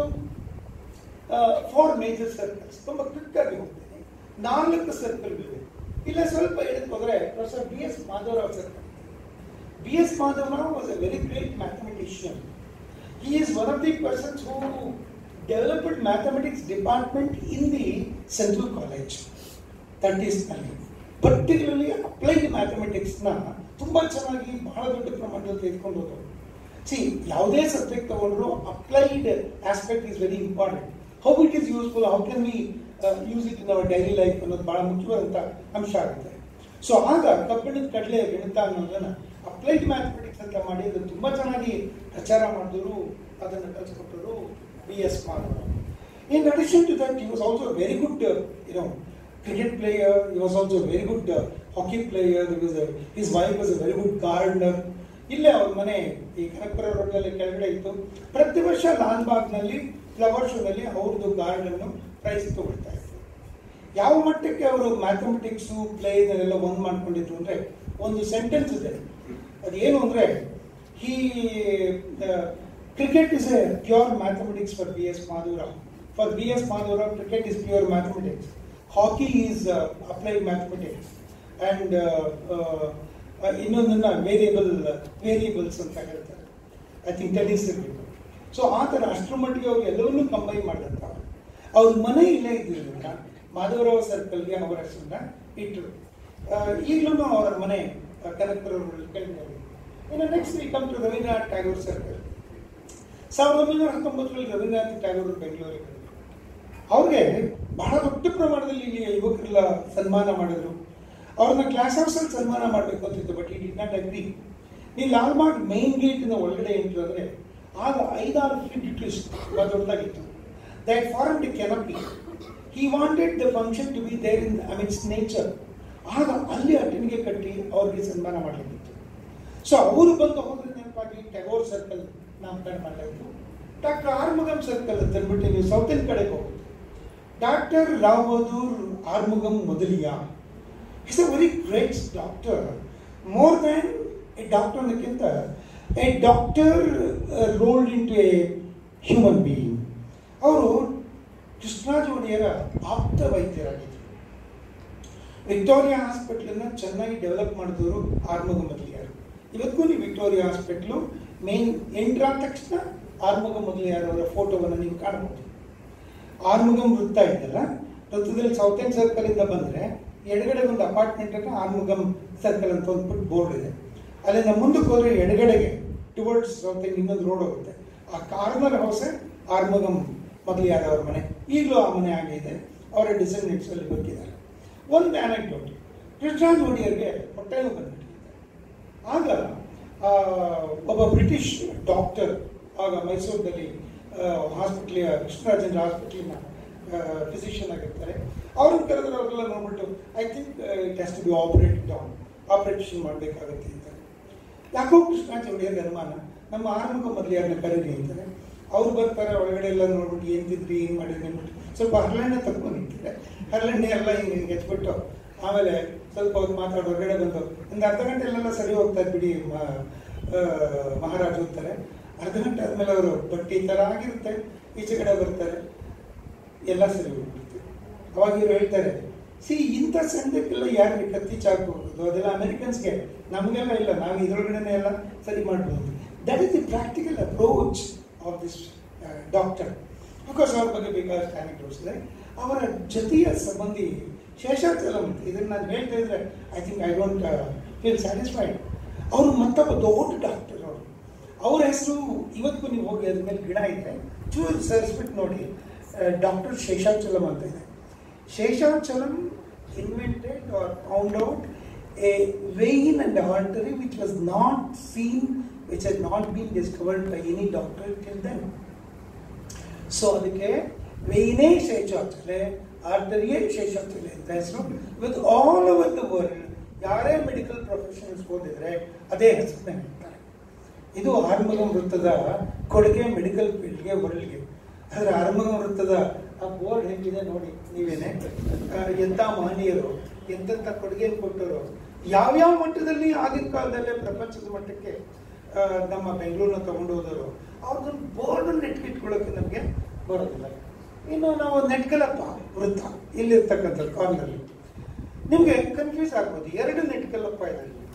ಫೋರ್ ಮೇಜರ್ ಸರ್ಕಲ್ಸ್ ತುಂಬ ಕ್ವಿಕ್ ಆಗಿ ಹೋಗ್ತೀನಿ ನಾಲ್ಕು ಸರ್ಕಲ್ಗಳಿವೆ ಇಲ್ಲ ಸ್ವಲ್ಪ ಎಳೆದು ಹೋದ್ರೆ professor B S Madhavrao circle B.S. Madhavrao was a very great mathematician. He is one of the persons who developed mathematics department in the Central College. That is ನಲ್ಲಿ ಪರ್ಟಿಕ್ಯುಲರ್ಲಿ ಅಪ್ಲೈಡ್ ಮ್ಯಾಥಮೆಟಿಕ್ಸ್ನ ತುಂಬ ಚೆನ್ನಾಗಿ ಬಹಳ ದೊಡ್ಡ ಪ್ರಮಾಣದಲ್ಲಿ ತೆಗೆದುಕೊಂಡು ಹೋದವರು ಸಿ ಯಾವುದೇ ಸಬ್ಜೆಕ್ಟ್ ತಗೊಂಡ್ರು applied aspect is very important how it is useful how can we use it in our daily life ಅನ್ನೋದು ಬಹಳ ಮುಖ್ಯವಾದಂಥ ಅಂಶ ಆಗುತ್ತೆ ಸೊ ಆಗ ಕಬ್ಬಿಣದ ಕಡಲೆ ಗಣಿತ ಅನ್ನೋದನ್ನ ಅಪ್ಲೈಡ್ ಮ್ಯಾಥಮೆಟಿಕ್ಸ್ ಅಂತ ಮಾಡಿ ಅದನ್ನು ತುಂಬ ಚೆನ್ನಾಗಿ ಪ್ರಚಾರ ಮಾಡಿದ್ರು ಅದನ್ನು ಕಲಿಸ್ಕೊಟ್ಟರು B S Madhav in addition to that he was also very good you know cricket player he was also very good hockey player his wife was a very good gardener ಇಲ್ಲೇ ಅವ್ರ ಮನೆ ಈ ಕನಕಪುರ ರೋಡ್ನಲ್ಲಿ ಕೆಳಗಡೆ ಇತ್ತು ಪ್ರತಿ ವರ್ಷ ಲಾಲ್ಬಾಗ್ನಲ್ಲಿ ಫ್ಲವರ್ ಶೋನಲ್ಲಿ ಅವ್ರದ್ದು ಗಾರ್ಡನ್ನು ಪ್ರೈಸ್ ತಗೊಳ್ತಾ ಇತ್ತು ಯಾವ ಮಟ್ಟಕ್ಕೆ ಅವರು ಮ್ಯಾಥಮೆಟಿಕ್ಸು ಪ್ಲೇ ಇದನ್ನೆಲ್ಲ ಒಂದು ಮಾಡ್ಕೊಂಡಿದ್ರು ಅಂದರೆ ಒಂದು ಸೆಂಟೆನ್ಸ್ ಇದೆ ಅದೇನು ಅಂದರೆ he cricket is a pure mathematics for B S Madhavrao for B S Madhavrao cricket is pure mathematics hockey is applied mathematics and ಇನ್ನೊಂದನ್ನು ವೇರಿಯಬಲ್ ವೇರಿಯಬಲ್ಸ್ ಅಂತ ಹೇಳ್ತಾರೆ ಐ ಥಿಂಕ್ ಟೆನಿಸ್ ಇರಬೇಕು ಸೊ ಆ ಥರ ಅಷ್ಟರ ಮಟ್ಟಿಗೆ ಅವ್ರು ಎಲ್ಲವನ್ನೂ ಕಂಬೈನ್ ಮಾಡಿದಂಥ ಅವ್ರ ಮನೆ ಇಲ್ಲೇ ಇದ್ದಿರೋದ್ರಿಂದ ಮಾಧವರಾವ್ ಸರ್ಕಲ್ಗೆ ಅವರ ಹೆಸರನ್ನ ಇಟ್ಟರು ಈಗಲೂ ಅವರ ಮನೆ ಕನಕಪುರ ಕೆಳಗಡೆ ಇನ್ನು next we come to Rabindranath Tagore circle ಸಾವಿರದ ಒಂಬೈನೂರ ಹತ್ತೊಂಬತ್ತರಲ್ಲಿ ರವೀಂದ್ರನಾಥ್ ಟ್ಯಾಗೋರ್ ಬೆಂಗಳೂರಿಗೆ ಬಂದರು ಅವ್ರಿಗೆ ಬಹಳ ದೊಡ್ಡ ಪ್ರಮಾಣದಲ್ಲಿ ಇಲ್ಲಿ ಯುವಕರೆಲ್ಲ ಸನ್ಮಾನ ಮಾಡಿದ್ರು ಅವ್ರನ್ನ ಕ್ಲಾಸ್ ಹೌಸಲ್ಲಿ ಸನ್ಮಾನ ಮಾಡಬೇಕು ಅಂತಿತ್ತು ಬಟ್ ಈ ಡಿಡ್ ನಾಟ್ ಅಗ್ರಿ ನೀವು ಲಾಲ್ಬಾಗ್ ಮೈನ್ ಗೇಟಿನ ಒಳಗಡೆ ಎಂಟ್ರು ಅಂದರೆ ಆಗ ಐದಾರು ಫೀಟ್ ಇಟ್ಟು ದೊಡ್ಡದಾಗಿತ್ತು ದಟ್ ಫಾರಮ್ ಡಿ ಕೆನಪಿ he wanted the function to be there in I means nature ಆಗ ಅಲ್ಲಿ ಅಟೆನ್ಗೆ ಕಟ್ಟಿ ಅವ್ರಿಗೆ ಸನ್ಮಾನ ಮಾಡಲಿಕ್ಕಿತ್ತು ಸೊ ಅವರು ಬಂದು ಹೋದ್ರೆ ನೆನಪಾಗಿ ಟ್ಯಾಗೋರ್ ಸರ್ಕಲ್ ನಾಮಕರಣ ಮಾಡಲಾಯಿತು ಡಾಕ್ಟರ್ ಆರ್ಮುಗಂ ಸರ್ಕಲ್ ಅಂತ ಅಂದ್ಬಿಟ್ಟು ನೀವು ಸೌತಿನ ಕಡೆಗೆ ಹೋಗುತ್ತೆ doctor Rao Bahadur Arumugam Mudaliar is a very great doctor more than a doctor ಅನ್ನೋಕ್ಕಿಂತ a doctor rolled into a human ಹ್ಯೂಮನ್ ಬೀಯಿಂಗ್ ಅವರು ಕೃಷ್ಣರಾಜ ಒಡೆಯರ ಆಪ್ತ ವೈದ್ಯರಾಗಿದ್ದರು ವಿಕ್ಟೋರಿಯಾ ಹಾಸ್ಪಿಟ್ಲನ್ನು ಚೆನ್ನಾಗಿ ಡೆವಲಪ್ ಮಾಡಿದವರು ಆರ್ಮುಗ ಮೊದಲಿಯಾರು ಇವತ್ತಿಗೂ ನೀವು ವಿಕ್ಟೋರಿಯಾ ಹಾಸ್ಪಿಟ್ಲು ಮೇನ್ ಎಂಟ್ರಾದ ತಕ್ಷಣ ಆರ್ಮುಗ ಮೊದಲಿಯಾರವರ ಫೋಟೋವನ್ನು ನೀವು ಕಾಣಬಹುದು ಆರ್ಮುಗಂ ವೃತ್ತ ಇದೆಯಲ್ಲ ವೃತ್ತದಲ್ಲಿ ಸೌತರ್ನ್ ಸರ್ಕಲ್ ಇಂದ ಬಂದರೆ ಎಡಗಡೆ ಒಂದು ಅಪಾರ್ಟ್ಮೆಂಟ್ ಅನ್ನು ಆರ್ಮುಗಂ ಸರ್ಕಲ್ ಅಂತ ಅಂದ್ಬಿಟ್ಟು ಬೋರ್ಡ್ ಇದೆ ಅಲ್ಲಿಂದ ಮುಂದಕ್ಕೆ ಹೋದ್ರೆ ಎಡಗಡೆಗೆ ಟುವರ್ಡ್ಸ್ ಸೌತರ್ನ್ ಇನ್ನೊಂದು ರೋಡ್ ಹೋಗುತ್ತೆ ಆ ಕಾರ್ನರ್ ಹೌಸೇ ಆರ್ಮುಗಂ ಮೊದಲಿಯಾರ ಅವ್ರ ಮನೆ ಈಗಲೂ ಆ ಮನೆ ಹಾಗೆ ಇದೆ ಅವರ ಡಿಸೆಂಡೆಂಟ್ಸ್ ಅಲ್ಲಿ ಬರ್ತಿದ್ದಾರೆ ಒಂದು ಆನೆಕ್ಡೋಟ್ ಕೃಷ್ಣರಾಜ್ ಒಡೆಯರ್ಗೆ ಹೊಟ್ಟೆ ನೋವು ಬಂದ್ಬಿಟ್ಟಿದೆ ಆಗ ಆ, ಒಬ್ಬ ಬ್ರಿಟಿಷ್ ಡಾಕ್ಟರ್ ಆಗ ಮೈಸೂರಿನಲ್ಲಿ ಹಾಸ್ಪಿಟ್ಲ್ ಕೃಷ್ಣರಾಜೇಂದ್ರ ಹಾಸ್ಪಿಟ್ಲಿನ ಫಿಸಿಷಿಯನ್ ಆಗಿರ್ತಾರೆ ಅವ್ರನ್ನ ಕರೆದ್ರೆ ಅವರೆಲ್ಲ ನೋಡ್ಬಿಟ್ಟು I think it has to be operated on operation ಮಾಡಬೇಕಾಗುತ್ತೆ ಅಂತಾರೆ ಯಾಕೋ ಕೃಷ್ಣರಾಜ ಒಡೆಯರ್ಗೆ ಅನುಮಾನ ನಮ್ಮ ಆರಂಭ ಮೊದಲು ಯಾರನ್ನ ಕರೀರಿ ಅಂತಾರೆ ಅವ್ರು ಬರ್ತಾರೆ ಒಳಗಡೆ ಎಲ್ಲ ನೋಡ್ಬಿಟ್ಟು ಏನ್ ತಿಂದ್ರಿ ಏನ್ ಮಾಡಿದ್ರಿ ಅಂದ್ಬಿಟ್ಟು ಸ್ವಲ್ಪ ಹರಳೆಣ್ಣೆ ತಗೊಂಡು ನಿಂತಿದ್ದಾರೆ ಹರಳೆಣ್ಣೆ ಎಲ್ಲ ಹಿಂಗೆ ಹಿಂಗೆ ಎತ್ಬಿಟ್ಟು ಆಮೇಲೆ ಸ್ವಲ್ಪ ಹೊತ್ತು ಮಾತಾಡಿ ಹೊರಗಡೆ ಬಂದು ಒಂದು ಅರ್ಧ ಗಂಟೆ ಅಲ್ಲೆಲ್ಲ ಸರಿ ಹೋಗ್ತಾರೆ ಬಿಡಿ ಮ- ಆ, ಮಹಾರಾಜು ಅಂತಾರೆ ಅರ್ಧ ಗಂಟೆ ಆದ್ಮೇಲೆ ಅವರು ಬಟ್ಟಿ ಥರ ಆಗಿರುತ್ತೆ ಈಚೆ ಕಡೆ ಬರ್ತಾರೆ ಎಲ್ಲ ಸರಿ ಹೋಗ್ಬಿಡುತ್ತೆ ಅವಾಗ ಇವ್ರು ಹೇಳ್ತಾರೆ ಸಿ ಇಂಥ ಸಂದಕ್ಕೆಲ್ಲ ಯಾರಿಗೆ ಕತ್ತಿ ಚಾಕು ಹೋಗೋದು ಅದೆಲ್ಲ ಅಮೆರಿಕನ್ಸ್ಗೆ ನಮಗೆಲ್ಲ ಇಲ್ಲ ನಾವು ಇದ್ರೊಳಗಡೆನೆ ಎಲ್ಲ ಸರಿ ಮಾಡ್ಬೋದು that is the practical approach of this doctor because ಅವ್ರ ಬಗ್ಗೆ ಬೇಕಾದಷ್ಟು ಆ್ಯಕ್ಟರ್ಸ್ ಇದೆ ಅವರ ಜೊತೆಯ ಸಂಬಂಧಿ ಶೇಷಾಚಲಂ ಇದನ್ನು ನಾನು ಹೇಳ್ತಾ ಇದ್ರೆ I think I don't feel satisfied ಅವರು ಮತ್ತೊಬ್ಬ ದೊಡ್ಡ ಡಾಕ್ಟರ್ ಅವರು ಅವ್ರ ಹೆಸರು ಇವತ್ತಿಗೂ ನೀವು ಹೋಗಿ ಅದ್ರ ಮೇಲೆ ಗಿಡ ಇದೆ ಚೂರು ಸರಿಸ್ಬಿಟ್ಟು ನೋಡಿ ಡಾಕ್ಟರ್ ಶೇಷಾಚಲಂ ಅಂತ ಇದೆ Seshachalam invented or found out a vein and artery which was not seen which has not been discovered by any doctor till then so ಅದಕ್ಕೆ ವೇನೇ ಶೇಷಾಚಲೆ ಆರ್ಟರಿಯೇ ಶೇಷಾಚಲೆ ಅಂತ ಹೆಸರು with all over the world ಯಾರೇ ಮೆಡಿಕಲ್ ಪ್ರೊಫೆಷನಲ್ಸ್ ಓದಿದ್ರೆ ಅದೇ ಹೆಸರನ್ನ ಹೇಳ್ತಾರೆ ಇದು ಆರ್ಮಗಂ ವೃತ್ತದ ಕೊಡುಗೆ ಮೆಡಿಕಲ್ ಫೀಲ್ಡ್ಗೆ ವರ್ಲ್ಡ್ಗೆ ಆದರೆ ಆರ್ಮಗಂ ವೃತ್ತದ ಆ ಬೋರ್ಡ್ ಹೆಂಗಿದೆ ನೋಡಿ ನೀವೇನೆ ಆ, ಎಂಥ ಮಹನೀಯರು ಎಂತೆಂಥ ಕೊಡುಗೆ ಕೊಟ್ಟರು ಯಾವ್ಯಾವ ಮಟ್ಟದಲ್ಲಿ ಆಗಿನ ಕಾಲದಲ್ಲೇ ಪ್ರಪಂಚದ ಮಟ್ಟಕ್ಕೆ ಆ, ನಮ್ಮ ಬೆಂಗಳೂರನ್ನ ತಗೊಂಡು ಹೋದರು ಅವ್ರದ್ದೊಂದು ಬೋರ್ಡ್ ನೆಟ್ಗಿಟ್ಕೊಳ್ಳೋಕೆ ನಮಗೆ ಬರೋದಿಲ್ಲ ಇನ್ನು ನಾವು ನೆಟ್ಕಲಪ್ಪ ವೃತ್ತ ಇಲ್ಲಿರ್ತಕ್ಕಂಥದ್ದು ಕಾರ್ನರ್ ನಿಮಗೆ ಕನ್ಫ್ಯೂಸ್ ಆಗ್ಬೋದು ಎರಡು ನೆಟ್ಕಲ್ಲಪ್ಪ ಇದೆ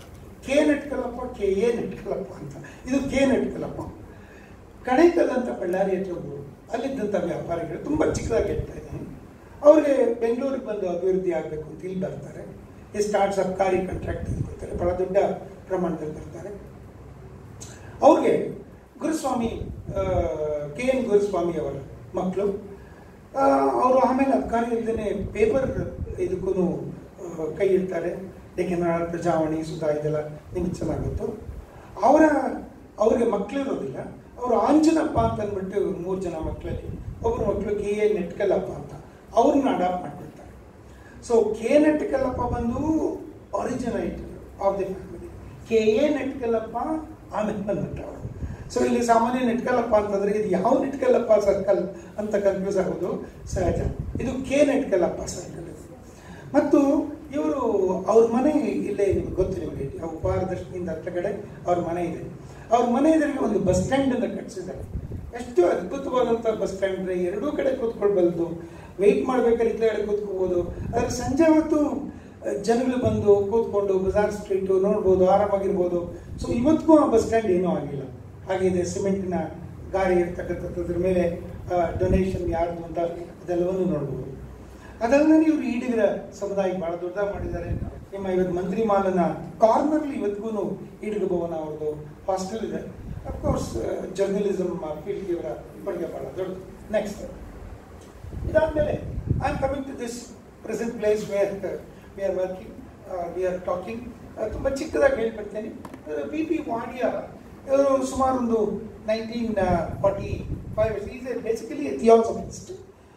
K Netkalappa K A Netkalappa ಅಂತ ಇದು ಕೆ ನೆಟ್ಕಲಪ್ಪ ಕಣೇಕಲ್ ಅಂತ ಬಳ್ಳಾರಿ ಹತ್ರ ಊರು ಅಲ್ಲಿದ್ದಂಥ ವ್ಯಾಪಾರಿಗಳು ತುಂಬ ಚಿಕ್ಕದಾಗಿ ಹೇಳ್ತಾ ಇದ್ದಾನೆ ಅವ್ರಿಗೆ ಬೆಂಗಳೂರಿಗೆ ಬಂದು ಅಭಿವೃದ್ಧಿ ಆಗಬೇಕು ಅಂತ ಇಲ್ಲಿ ಬರ್ತಾರೆ ಈ ಸ್ಟಾರ್ಟ್ ಸರ್ಕಾರಿ ಕಾಂಟ್ರಾಕ್ಟ್ ಕೊಡ್ತಾರೆ ಬಹಳ ದೊಡ್ಡ ಪ್ರಮಾಣದಲ್ಲಿ ಬರ್ತಾರೆ ಅವ್ರಿಗೆ ಗುರುಸ್ವಾಮಿ ಕೆ ಎನ್ ಗುರುಸ್ವಾಮಿ ಅವರ ಮಕ್ಕಳು ಅವರು ಆಮೇಲೆ ಅಬ್ಕಾರಿ ಇಲ್ಲದೇ ಪೇಪರ್ ಇದಕ್ಕೂ ಕೈ ಇಡ್ತಾರೆ ಡೆಕೆನಾಳ್ ಪ್ರಜಾವಾಣಿ ಸುಧಾ ಇದೆಲ್ಲ ನಿಮ್ಗೆ ಚೆನ್ನಾಗಿತ್ತು ಅವರ ಅವ್ರಿಗೆ ಮಕ್ಕಳಿರೋದಿಲ್ಲ ಅವರು ಆಂಜನಪ್ಪ ಅಂತ ಅಂದ್ಬಿಟ್ಟು ಮೂರು ಜನ ಮಕ್ಕಳಲ್ಲಿ ಒಬ್ಬರು ಮಕ್ಕಳು ಕೆ ಎ ನೆಟ್ಕಲ್ಲಪ್ಪ ಅಂತ ಅವ್ರನ್ನ ಅಡಾಪ್ಟ್ ಮಾಡ್ಕೊಳ್ತಾರೆ ಸೊ ಕೆ ನೆಟ್ಕಲ್ಲಪ್ಪ ಬಂದು originator of the family K A Netkallappa ಆಮೇಲೆ ಬಂದ್ಬಿಟ್ಟು ಅವರು ಸೊ ಇಲ್ಲಿ ಸಾಮಾನ್ಯ ನೆಟ್ಕಲ್ಲಪ್ಪ ಅಂತಂದ್ರೆ ಇದು ಯಾವ ನೆಟ್ಕಲ್ಲಪ್ಪ ಸರ್ಕಲ್ ಅಂತ ಕನ್ಫ್ಯೂಸ್ ಆಗೋದು ಸಹಜ ಇದು ಕೆ ನೆಟ್ಕಲ್ಲಪ್ಪ ಸರ್ಕಲ್ ಇದು ಮತ್ತು ಇವರು ಅವ್ರ ಮನೆ ಇಲ್ಲೇ ನಿಮ್ಗೆ ಗೊತ್ತು ನಿಮಗೆ ಉಪಹಾರ ದೃಷ್ಟಿಯಿಂದ ಹತ್ರ ಕಡೆ ಅವ್ರ ಮನೆ ಇದೆ ಅವ್ರ ಮನೆ ಎದುರಿಗೆ ಒಂದು ಬಸ್ ಸ್ಟ್ಯಾಂಡ್ ಅನ್ನು ಕಟ್ಟಿಸಿದ್ದಾರೆ ಎಷ್ಟು ಅದ್ಭುತವಾದಂಥ ಬಸ್ ಸ್ಟ್ಯಾಂಡ್ ಎರಡೂ ಕಡೆ ಕೂತ್ಕೊಳ್ಬಲ್ದು ವೆಯ್ಟ್ ಮಾಡ್ಬೇಕಾದ್ರೆ ಇತ್ತ ಕಡೆ ಕೂತ್ಕೋಬೋದು ಆದರೆ ಸಂಜೆ ಹೊತ್ತು ಅಹ್, ಜನಗಳು ಬಂದು ಕೂತ್ಕೊಂಡು ಬಜಾರ್ ಸ್ಟ್ರೀಟು ನೋಡ್ಬೋದು ಆರಾಮಾಗಿರ್ಬೋದು ಸೊ ಇವತ್ತಿಗೂ ಆ ಬಸ್ ಸ್ಟ್ಯಾಂಡ್ ಏನೂ ಆಗಿಲ್ಲ ಹಾಗಿದೆ ಸಿಮೆಂಟಿನ ಗಾಡಿ ಇರ್ತಕ್ಕಂಥದ್ರ ಮೇಲೆ ಡೊನೇಷನ್ ಯಾರ್ದು ಅಂತ ಅದೆಲ್ಲವನ್ನು ನೋಡ್ಬೋದು ಅದಲ್ಲದೆ ಇವರು ಈಡಿಗರ ಸಮುದಾಯಕ್ಕೆ ಬಹಳ ದೊಡ್ಡ ಮಾಡಿದ್ದಾರೆ ನಿಮ್ಮ ಇವತ್ತು ಮಂತ್ರಿ ಮಾಲನ ಕಾರ್ನರ್ಲಿ ಇವತ್ತಿಗೂ ಈಡಿಗ ಭವನ ಅವ್ರದ್ದು ಹಾಸ್ಟೆಲ್ ಇದೆ ಅಫ್ಕೋರ್ಸ್ ಜರ್ನಲಿಸಮ್ ಫೀಲ್ಡ್ ಇವರ ಕೊಡುಗೆ ಬಹಳ ದೊಡ್ಡ ನೆಕ್ಸ್ಟ್ ಇದಾದ್ಮೇಲೆ I am coming to this present place where we are working we are talking ತುಂಬ ಚಿಕ್ಕದಾಗಿ ಹೇಳ್ಬಿಡ್ತೇನೆ ಪಿ ಪಿ ವಾಡಿಯ ಇವರು ಸುಮಾರು ಒಂದು nineteen forty five is a basically theosophist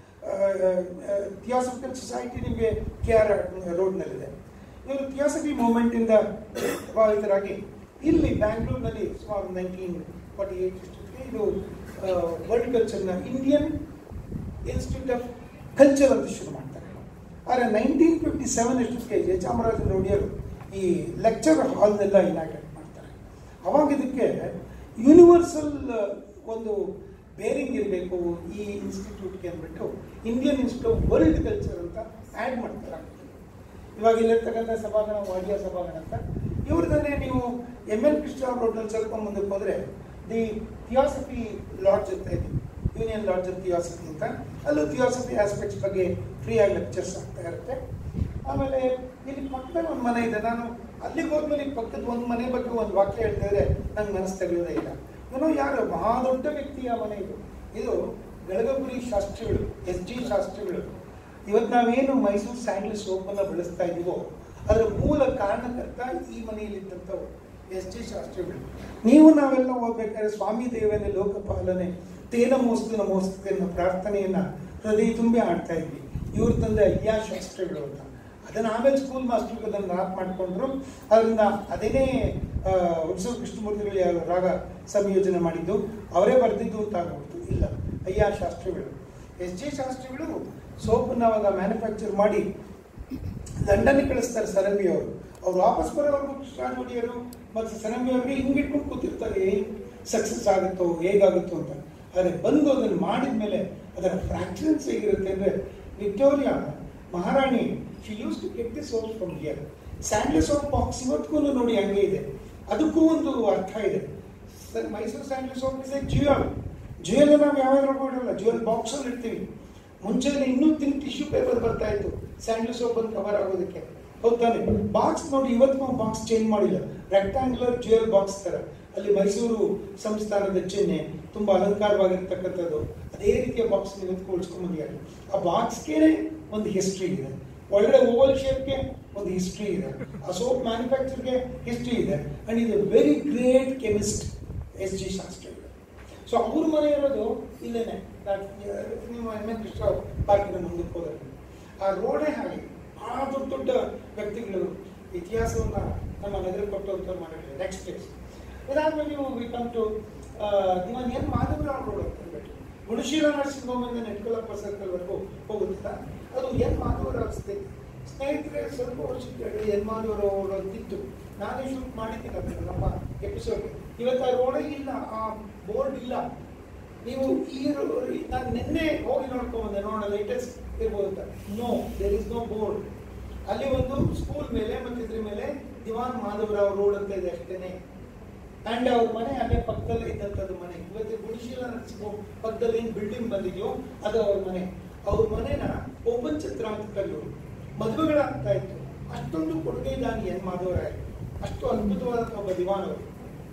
theosophical society ನಿಮಗೆ ಕೆ ಆರ್ ರೋಡ್ನಲ್ಲಿದೆ ಇವರು ಥಿಯಾಸಫಿ ಮೂವ್ಮೆಂಟಿಂದ ಪ್ರಭಾವಿತರಾಗಿ ಇಲ್ಲಿ ಬ್ಯಾಂಗ್ಳೂರ್ನಲ್ಲಿ ಸುಮಾರು ನೈನ್ಟೀನ್ ಫಾರ್ಟಿ ಏಯ್ಟ್ ಇದು ವರ್ಲ್ಡ್ ಕಲ್ಚರ್ನ ಇಂಡಿಯನ್ ಇನ್ಸ್ಟಿಟ್ಯೂಟ್ ಆಫ್ ಕಲ್ಚರ್ ಅಂತ ಶುರು ಮಾಡ್ತಾರೆ ಆದರೆ ನೈನ್ಟೀನ್ ಫಿಫ್ಟಿ ಸೆವೆನ್ ಎಷ್ಟೊತ್ತಿಗೆ ಚಾಮರಾಜೇಂದ್ರ ಒಡೆಯರು ಈ ಲೆಕ್ಚರ್ ಹಾಲ್ನೆಲ್ಲ ಇನಾಗ್ರೇಟ್ ಮಾಡ್ತಾರೆ ಅವಾಗ ಇದಕ್ಕೆ ಯೂನಿವರ್ಸಲ್ ಒಂದು ಬೇರಿಂಗ್ ಇರಬೇಕು ಈ ಇನ್ಸ್ಟಿಟ್ಯೂಟ್ಗೆ ಅಂದ್ಬಿಟ್ಟು Indian Institute of World Culture ಅಂತ ಆ್ಯಡ್ ಮಾಡ್ತಾರೆ ಇವಾಗ ಇಲ್ಲಿರ್ತಕ್ಕಂಥ ಸಭಾಗಣ ವಾಡಿಯ ಸಭಾಗಣ ಅಂತ ಇವ್ರದನ್ನೇ ನೀವು ಎಮ್ ಎಲ್ ಕೃಷ್ಣ ರೋಡ್ನಲ್ಲಿ ಸ್ವಲ್ಪ ಮುಂದಕ್ಕೆ ಹೋದರೆ ದಿ ಥಿಯಾಸಫಿ ಲಾಡ್ಜ್ ಅಂತ ಇದೆ ಯೂನಿಯನ್ ಲಾಡ್ಜ್ ಆಫ್ ಥಿಯಾಸಫಿ ಅಂತ ಅಲ್ಲೂ ಥಿಯಾಸಫಿ ಆಸ್ಪೆಕ್ಟ್ಸ್ ಬಗ್ಗೆ ಫ್ರೀಯಾಗಿ ಲೆಕ್ಚರ್ಸ್ ಆಗ್ತಾ ಇರುತ್ತೆ ಆಮೇಲೆ ಇಲ್ಲಿ ಪಕ್ಕದಲ್ಲಿ ಒಂದು ಮನೆ ಇದೆ ನಾನು ಅಲ್ಲಿಗೆ ಹೋದ್ಮೇಲೆ ಈ ಪಕ್ಕದ ಒಂದು ಮನೆ ಬಗ್ಗೆ ಒಂದು ವಾಕ್ಯ ಹೇಳ್ತಿದ್ರೆ ನಂಗೆ ಮನಸ್ಸು ತೆಗೆಯೋದೇ ಇಲ್ಲ ಏನೋ ಯಾರು ಮಹಾ ದೊಡ್ಡ ವ್ಯಕ್ತಿಯ ಮನೆ ಇದು ಇದು ಗಳಗಪುರಿ ಶಾಸ್ತ್ರಿಗಳು ಎಸ್ ಜಿ ಶಾಸ್ತ್ರಿಗಳು ಇವತ್ತು ನಾವೇನು ಮೈಸೂರು ಸ್ಯಾಂಡಲ್ ಸೋಪನ್ನು ಬಳಸ್ತಾ ಇದೀವೋ ಅದರ ಮೂಲ ಕಾರಣಕರ್ತ ಈ ಮನೆಯಲ್ಲಿದ್ದಂಥವ್ರು ಎಸ್ ಜಿ ಶಾಸ್ತ್ರಿಗಳು ನೀವು ನಾವೆಲ್ಲ ಹೋಗ್ಬೇಕಾದ್ರೆ ಸ್ವಾಮಿ ದೇವನೇ ಲೋಕಪಾಲನೆ ತೇನ ಮೋಸ್ತು ನಮೋಸ್ತು ಅನ್ನೋ ಪ್ರಾರ್ಥನೆಯನ್ನ ಹೃದಯ ತುಂಬಿ ಆಡ್ತಾ ಇದ್ವಿ ಇವ್ರ ತಂದೆ ಅಯ್ಯ ಶಾಸ್ತ್ರಿಗಳು ಅಂತ ಅದನ್ನ ಆಮೇಲೆ ಸ್ಕೂಲ್ ಮಾಸ್ಟರ್ಗೆ ಅದನ್ನು ರಾಪ್ ಮಾಡಿಕೊಂಡ್ರು ಅದರಿಂದ ಅದೇನೇ ಉತ್ಸವ ಕೃಷ್ಣಮೂರ್ತಿಗಳು ಯಾರು ರಾಗ ಸಂಯೋಜನೆ ಮಾಡಿದ್ದು ಅವರೇ ಬರೆದಿದ್ದು ಅಂತ ಆಗ್ಬಿಡ್ತು ಇಲ್ಲ ಅಯ್ಯ ಶಾಸ್ತ್ರಿಗಳು ಎಸ್ ಜಿ ಶಾಸ್ತ್ರಿಗಳು ಸೋಪನ್ನ ಅವಾಗ ಮ್ಯಾನುಫ್ಯಾಕ್ಚರ್ ಮಾಡಿ ಲಂಡನ್ಗೆ ಕಳಿಸ್ತಾರೆ ಸರಂಬಿ ಅವರು ಅವ್ರು ವಾಪಸ್ ಬರೋವರೆಗೂ ಕೃಷ್ಣ ಒಡೆಯರು ಮತ್ತು ಸರಂಬಿ ಅವರಿಗೆ ಹಿಂಗಿಟ್ಕೊಂಡು ಕೂತಿರ್ತಾರೆ ಏನು ಸಕ್ಸಸ್ ಆಗುತ್ತೋ ಹೇಗಾಗುತ್ತೋ ಅಂತ ಆದರೆ ಬಂದು ಅದನ್ನು ಮಾಡಿದ ಮೇಲೆ ಅದರ ಫ್ರಾಕ್ಚರೆನ್ಸ್ ಹೇಗಿರುತ್ತೆ ಅಂದರೆ ವಿಕ್ಟೋರಿಯಾ ಮಹಾರಾಣಿ she use to get the soap from here sandal soap box ಇವತ್ತಿಗೂ ನೋಡಿ ಹಂಗೆ ಇದೆ ಅದಕ್ಕೂ ಒಂದು ಅರ್ಥ ಇದೆ sir Mysore sandal soap is a jewel jewel ನಾವು ಯಾವ್ಯಾವ ಇಡಲ್ಲ ಜ್ಯುಯಲ್ ಬಾಕ್ಸಲ್ಲಿ ಇಡ್ತೀವಿ ಮುಂಚೆ ಇನ್ನೂ ತಿನ್ ಟಿಶ್ಯೂ ಪೇಪರ್ ಬರ್ತಾ ಇತ್ತು ಸ್ಯಾಂಡ್ಲಿ ಸೋಪ್ ಅಂತ ಕವರ್ ಆಗೋದಕ್ಕೆ ಹೌದಾನೆ ಬಾಕ್ಸ್ ನೋಡಿ ಇವತ್ತು ಬಾಕ್ಸ್ ಚೇಂಜ್ ಮಾಡಿಲ್ಲ ರೆಕ್ಟಾಂಗ್ಯುಲರ್ ಜ್ಯುಯಲ್ ಬಾಕ್ಸ್ ತರ ಅಲ್ಲಿ ಮೈಸೂರು ಸಂಸ್ಥಾನದ ಚಿಹ್ನೆ ತುಂಬಾ ಅಲಂಕಾರವಾಗಿರ್ತಕ್ಕಂಥದ್ದು ಅದೇ ರೀತಿಯ ಬಾಕ್ಸ್ ಇವತ್ತು ಉಳಿಸ್ಕೊಂಡ್ಬಂದಿದ್ದಾರೆ ಆ ಬಾಕ್ಸ್ಗೆ ಒಂದು ಹಿಸ್ಟ್ರಿ ಇದೆ ಒಳ್ಳೆ ಓವಲ್ ಶೇಪ್ಗೆ ಒಂದು ಹಿಸ್ಟ್ರಿ ಇದೆ ಆ ಸೋಪ್ ಮ್ಯಾನುಫ್ಯಾಕ್ಚರ್ಗೆ ಹಿಸ್ಟ್ರಿ ಇದೆ ಅಂಡ್ ಇದು very great chemist S G ಶಾಸ್ತ್ರಿಗಳು ಸೊ ಅವ್ರ ಮನೆ ಇರೋದು ಇಲ್ಲೇನೆ ನಾನ್- ನೀವು ಎಮ್ ಎನ್ ಕೃಷ್ಣ ಪಾರ್ಕಿನ ಮುಂದಕ್ಕೆ ಹೋದ್ರೆ ಆ ರೋಡೇ ಹಾಗೆ ಆ ದೊಡ್ಡ ದೊಡ್ಡ ವ್ಯಕ್ತಿಗಳು ಇತಿಹಾಸವನ್ನ ನಮ್ಮ ನಗರ ಕೊಟ್ಟಂತ ಮಾಡಿದ್ದಾರೆ ನೆಕ್ಸ್ಟ್ ಪ್ಲೇಸ್ ಇದಾದ್ಮೇಲೆ ನೀವು ವಿ ಕಮ್ ಟು ನೀವು ಏನು ಮಾಧವರಾವ್ ರೋಡ್ ಅಂತ ಹೇಳ್ಬಿಟ್ಟು ಗುಣಶೀಲ ನರಸಿಂಹದಿಂದ ನೆಟ್ಕಲಪ್ಪ ಸರ್ಕಲ್ವರೆಗೂ ಹೋಗುತ್ತಿಲ್ಲ ಅದು ಎನ್ ಮಾಧವರಾವ್ ಸ್ಥಿತಿ ಸ್ನೇಹಿತರೆ ಸ್ವಲ್ಪ ವರ್ಷದ ಕೆಳಗೆ ಎನ್ ಮಾಧವರಾವ್ ರೋಡ್ ಅಂತಿತ್ತು ನಾನೇ ಶೂಟ್ ಮಾಡಿದ್ದೀನಿ ಅದನ್ನ ನಮ್ಮ ಎಪಿಸೋಡ್ ಇವತ್ತು ಆ ರೋಡೇ ಇಲ್ಲ ಆ ಬೋರ್ಡ್ ಇಲ್ಲ ನೀವು ಈ ನಾನು ನಿನ್ನೆ ಹೋಗಿ ನೋಡ್ಕೊಂಬಂದೆ ನೋಡೋಣ ಲೇಟೆಸ್ಟ್ ಇರ್ಬೋದು ಅಂತ no there is no board ಅಲ್ಲಿ ಒಂದು ಸ್ಕೂಲ್ ಮೇಲೆ ಮತ್ತೆ ಇದ್ರ ಮೇಲೆ ದಿವಾನ್ ಮಾಧವರಾವ್ ರೋಡ್ ಅಂತ ಇದೆ ಅಷ್ಟೇನೆ ಅಂಡ್ ಅವ್ರ ಮನೆ ಅಲ್ಲೇ ಪಕ್ಕದಲ್ಲೇ ಇದ್ದಂಥದ್ದು ಮನೆ ಇವತ್ತು ಗುಡಿಶೀಲ ನರಸಿಂಹ ಪಕ್ಕದಲ್ಲಿ ಏನು ಬಿಲ್ಡಿಂಗ್ ಬಂದಿದೆಯೋ ಅದು ಅವ್ರ ಮನೆ ಅವ್ರ ಮನೆನ ಓಪನ್ ಚಿತ್ರ ಅಂತ ಕರೆಯೋರು ಮದುವೆಗಳಾಗ್ತಾ ಇತ್ತು ಅಷ್ಟೊಂದು ಕೊಡುಗೆ ಇದ್ದಾನೆ ಎನ್ ಮಾಧವರಾಯ ಅಷ್ಟು ಅದ್ಭುತವಾದ ಒಬ್ಬ ದಿವಾನ್ ಅವರು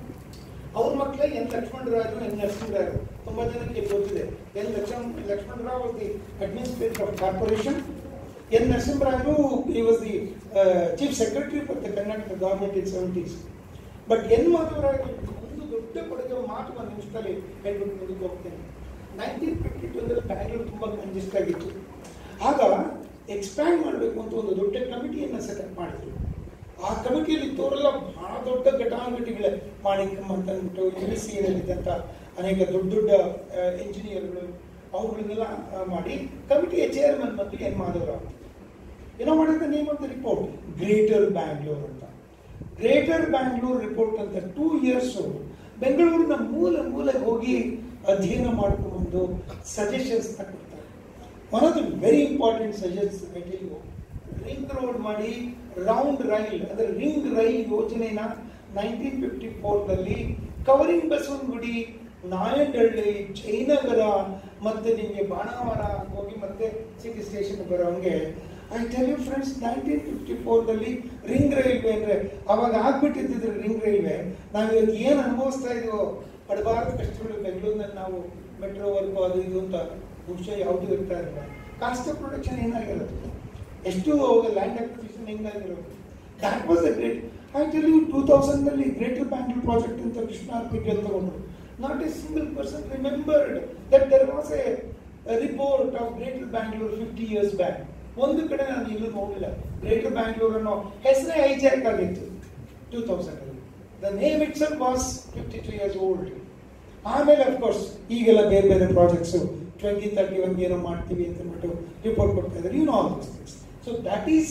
ಅವ್ರ ಮಕ್ಕಳೇ ಎನ್ ಲಕ್ಷ್ಮಣರಾಜು ಎನ್ ನರಸಿಂಹರಾಯರು ತುಂಬಾ ಜನಕ್ಕೆ ಗೊತ್ತಿದೆ N Lakshmana Lakshmanrao was the administrator of corporation N ನರಸಿಂಹರಾಯರು ಈ was the chief secretary for the Karnataka government in seventies but N ಮಾಧವರಾಯರು ಒಂದು ದೊಡ್ಡ ಕೊಡುಗೆ ಮಾತು ಒಂದು ನಿಮಿಷದಲ್ಲಿ ಹೇಳ್ಬಿಟ್ಟು ಮುಂದಕ್ಕೆ ಹೋಗ್ತೇನೆ ನೈನ್ಟೀನ್ ಫಿಫ್ಟಿ ಟೂನಲ್ಲಿ ಬ್ಯಾಂಗ್ಳೂರ್ ತುಂಬ ಕಂಜೆಸ್ಟ್ ಆಗಿತ್ತು ಆಗ ಎಕ್ಸ್ಪ್ಯಾಂಡ್ ಮಾಡಬೇಕು ಅಂತ ಒಂದು ದೊಡ್ಡ ಕಮಿಟಿಯನ್ನು ಸೆಟಪ್ ಮಾಡಿದ್ರು ಆ ಕಮಿಟಿಯಲ್ಲಿ ಇದ್ದವರೆಲ್ಲ ಬಹಳ ದೊಡ್ಡ ಘಟಾನುಘಟಿಗಳೇ ಮಾಣಿಕ್ಯಂ ಅಂತ ಅಂದ್ಬಿಟ್ಟು ಯು ಸಿ ಇದ್ದಂಥ ಅನೇಕ ದೊಡ್ಡ ದೊಡ್ಡ ಇಂಜಿನಿಯರ್ಗಳು ಅವುಗಳನ್ನೆಲ್ಲ ಆ, ಮಾಡಿ ಕಮಿಟಿಯ ಚೇರ್ಮನ್ ಬಂದು ಎನ್ ಮಾಧವರಾವ್ ಏನೋ ಮಾಡಿದ name of the report greater Bangalore ಅಂತ ಗ್ರೇಟರ್ ಬ್ಯಾಂಗ್ಳೂರ್ ರಿಪೋರ್ಟ್ ಅಂತ ಟೂ ಇಯರ್ಸು ಬೆಂಗಳೂರಿನ ಮೂಲ ಮೂಲೆಗೆ ಹೋಗಿ ಅಧ್ಯಯನ ಮಾಡ್ಕೊಂಡು ಸಜೆಷನ್ಸ್ ಕೊಡ್ತಾರೆ one of the very important suggestions you ring road ಮಾಡಿ ರೌಂಡ್ ರೈಲ್ ಅಂದರೆ ರಿಂಗ್ ರೈಲ್ ಯೋಜನೆನ ನೈನ್ಟೀನ್ ಫಿಫ್ಟಿ ಫೋರ್ನಲ್ಲಿ ಕವರಿಂಗ್ ಬಸವನಗುಡಿ ನಾಯಂಡಹಳ್ಳಿ ಜಯನಗರ ಮತ್ತೆ ನಿಮಗೆ ಬಾಣಾವರ ಹೋಗಿ ಮತ್ತೆ ಸಿಟಿ ಸ್ಟೇಷನ್ ಬರೋಂಗೆ I tell you friends nineteen fifty ಫೋರ್ದಲ್ಲಿ ring railway ಅಂದರೆ ಅವಾಗ ಆಗ್ಬಿಟ್ಟಿದ್ದಿದ್ರೆ ರಿಂಗ್ ರೈಲ್ವೆ ನಾವು ಇವತ್ತು ಏನು ಅನುಭವಿಸ್ತಾ ಇದೀವೋ ಪಡಬಾರದ ಕಷ್ಟಗಳು ಬೆಂಗಳೂರಿನಲ್ಲಿ ನಾವು ಮೆಟ್ರೋ ವರ್ಗು ಅದು ಇದು ಅಂತ ಬಹುಶಃ ಯಾವುದೂ ಇರ್ತಾ ಇರಲಿಲ್ಲ ಕಾಸ್ಟ್ ಆಫ್ ಪ್ರೊಡಕ್ಷನ್ ಏನಾಗಿರೋದು ಎಷ್ಟು ಲ್ಯಾಂಡ್ ಅಕ್ವಿಸಿಷನ್ ಹೆಂಗಾಗಿರೋದು that was a great I tell you two ತೌಸಂಡ್ನಲ್ಲಿ ಗ್ರೇಟರ್ ಬ್ಯಾಂಗ್ಳೂರ್ ಪ್ರಾಜೆಕ್ಟ್ ಅಂತ ಕೃಷ್ಣ ಆರ್ ಪಿ ತಗೊಂಡ್ರು not a single person remembered that there was a report of greater Bangalore fifty years back ಒಂದು ಕಡೆ ನಾನು ಎಲ್ಲೂ ನೋಡಿಲ್ಲ ಗ್ರೇಟರ್ ಬ್ಯಾಂಗ್ಳೂರ್ ಅನ್ನೋ ಹೆಸರೇ ಹೈಜಾಕ್ ಆಗಿತ್ತು ಟೂ ತೌಸಂಡ್ ಅಲ್ಲಿ the name its was fifty two years old ಆಮೇಲೆ ಅಫ್ಕೋರ್ಸ್ ಈಗೆಲ್ಲ ಬೇರೆ ಬೇರೆ ಪ್ರಾಜೆಕ್ಟ್ಸ್ ಟ್ವೆಂಟಿ ತರ್ಟಿ ಒನ್ಗೆ ಏನೋ ಮಾಡ್ತೀವಿ ಅಂತ ಅಂದ್ಬಿಟ್ಟು ರಿಪೋರ್ಟ್ ಕೊಡ್ತಾ ಇದ್ದಾರೆ you know all those things so that is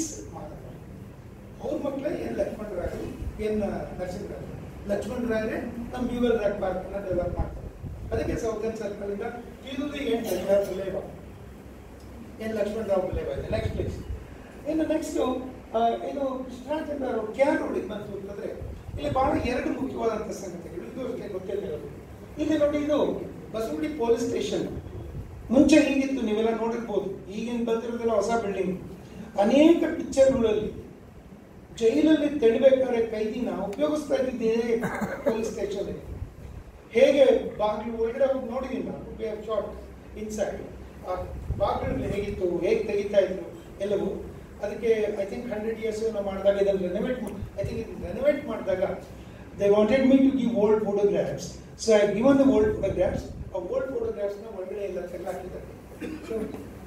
ಅವ್ರ ಮಕ್ಕಳೇ ಏನು ಲಕ್ಷ್ಮಣರಾಯರು ಏನು ನರಸಿಂಹರಾಯರು ಲಕ್ಷ್ಮಣರಾಯರೇ ನಮ್ಮ ಬ್ಯೂವಲ್ ರಾಕ್ ಪಾರ್ಕ್ ಅನ್ನ ಡೆವಲಪ್ ಮಾಡ್ತಾರೆ ಅದಕ್ಕೆ ಸೌಕನ್ ಸರ್ಕಲ್ ಇಂದ ಇದು ಏನು ಬುಲೇವ ಏನು ಲಕ್ಷ್ಮಣರಾವ್ ಬುಲೇವ ಇದೆ ನೆಕ್ಸ್ಟ್ ಪ್ಲೇಸ್ ಇನ್ನು ನೆಕ್ಸ್ಟ್ ಇದು ಕೃಷ್ಣಚಂದ್ರ ಅವರು ಕೆ ಆರ್ ರೋಡಿಗೆ ಬಂತು ಅಂತಂದ್ರೆ ಇಲ್ಲಿ ಬಹಳ ಎರಡು ಮುಖ್ಯವಾದಂಥ ಸಂಗತಿಗಳು ಇದು ಅಷ್ಟೇ ಗೊತ್ತಿಲ್ಲದಿರೋದು ಇಲ್ಲಿ ನೋಡಿ ಇದು ಬಸವಗುಡಿ ಪೊಲೀಸ್ ಸ್ಟೇಷನ್ ಮುಂಚೆ ಹೀಗಿತ್ತು ನೀವೆಲ್ಲ ನೋಡಿರ್ಬೋದು ಈಗಿನ ಬಂದಿರೋದೆಲ್ಲ ಹೊಸ ಬಿಲ್ಡಿಂಗ್ ಅನೇಕ ಪಿಕ್ಚರ್ಗಳಲ್ಲಿ ಜೈಲಲ್ಲಿ ತೆಡಿಬೇಕಾದ್ರೆ ಕೈದಿನ ಉಪಯೋಗಿಸ್ತಾ ಇದ್ದಿದ್ದೇ ಪೊಲೀಸ್ ಸ್ಟೇಷನ್ ಹೇಗೆ ಬಾಗಿಲು ಒಳಗಡೆ ಹೋಗಿ ನೋಡಿದ್ದೀನಿ ನಾನು ವಿ ಹ್ಯಾವ್ ಶಾಟ್ ಇನ್ಸೈಡ್ ಆ ಬಾಗಿಲು ಹೇಗಿತ್ತು ಹೇಗೆ ತೆಗಿತಾ ಇದ್ರು ಎಲ್ಲವೂ ಅದಕ್ಕೆ ಐ ಥಿಂಕ್ ಹಂಡ್ರೆಡ್ ಇಯರ್ಸ್ ನಾವು ಮಾಡಿದಾಗ ಇದನ್ನು ರೆನೋವೇಟ್ ಐ ಥಿಂಕ್ ಇದು ರೆನೋವೇಟ್ ಮಾಡಿದಾಗ they wanted me to give old photographs so I given the old photographs ಆ ಓಲ್ಡ್ ಫೋಟೋಗ್ರಾಫ್ಸ್ನ ಒಳಗಡೆ ಎಲ್ಲ ತೆಗೆದಾಕಿದ್ದಾರೆ so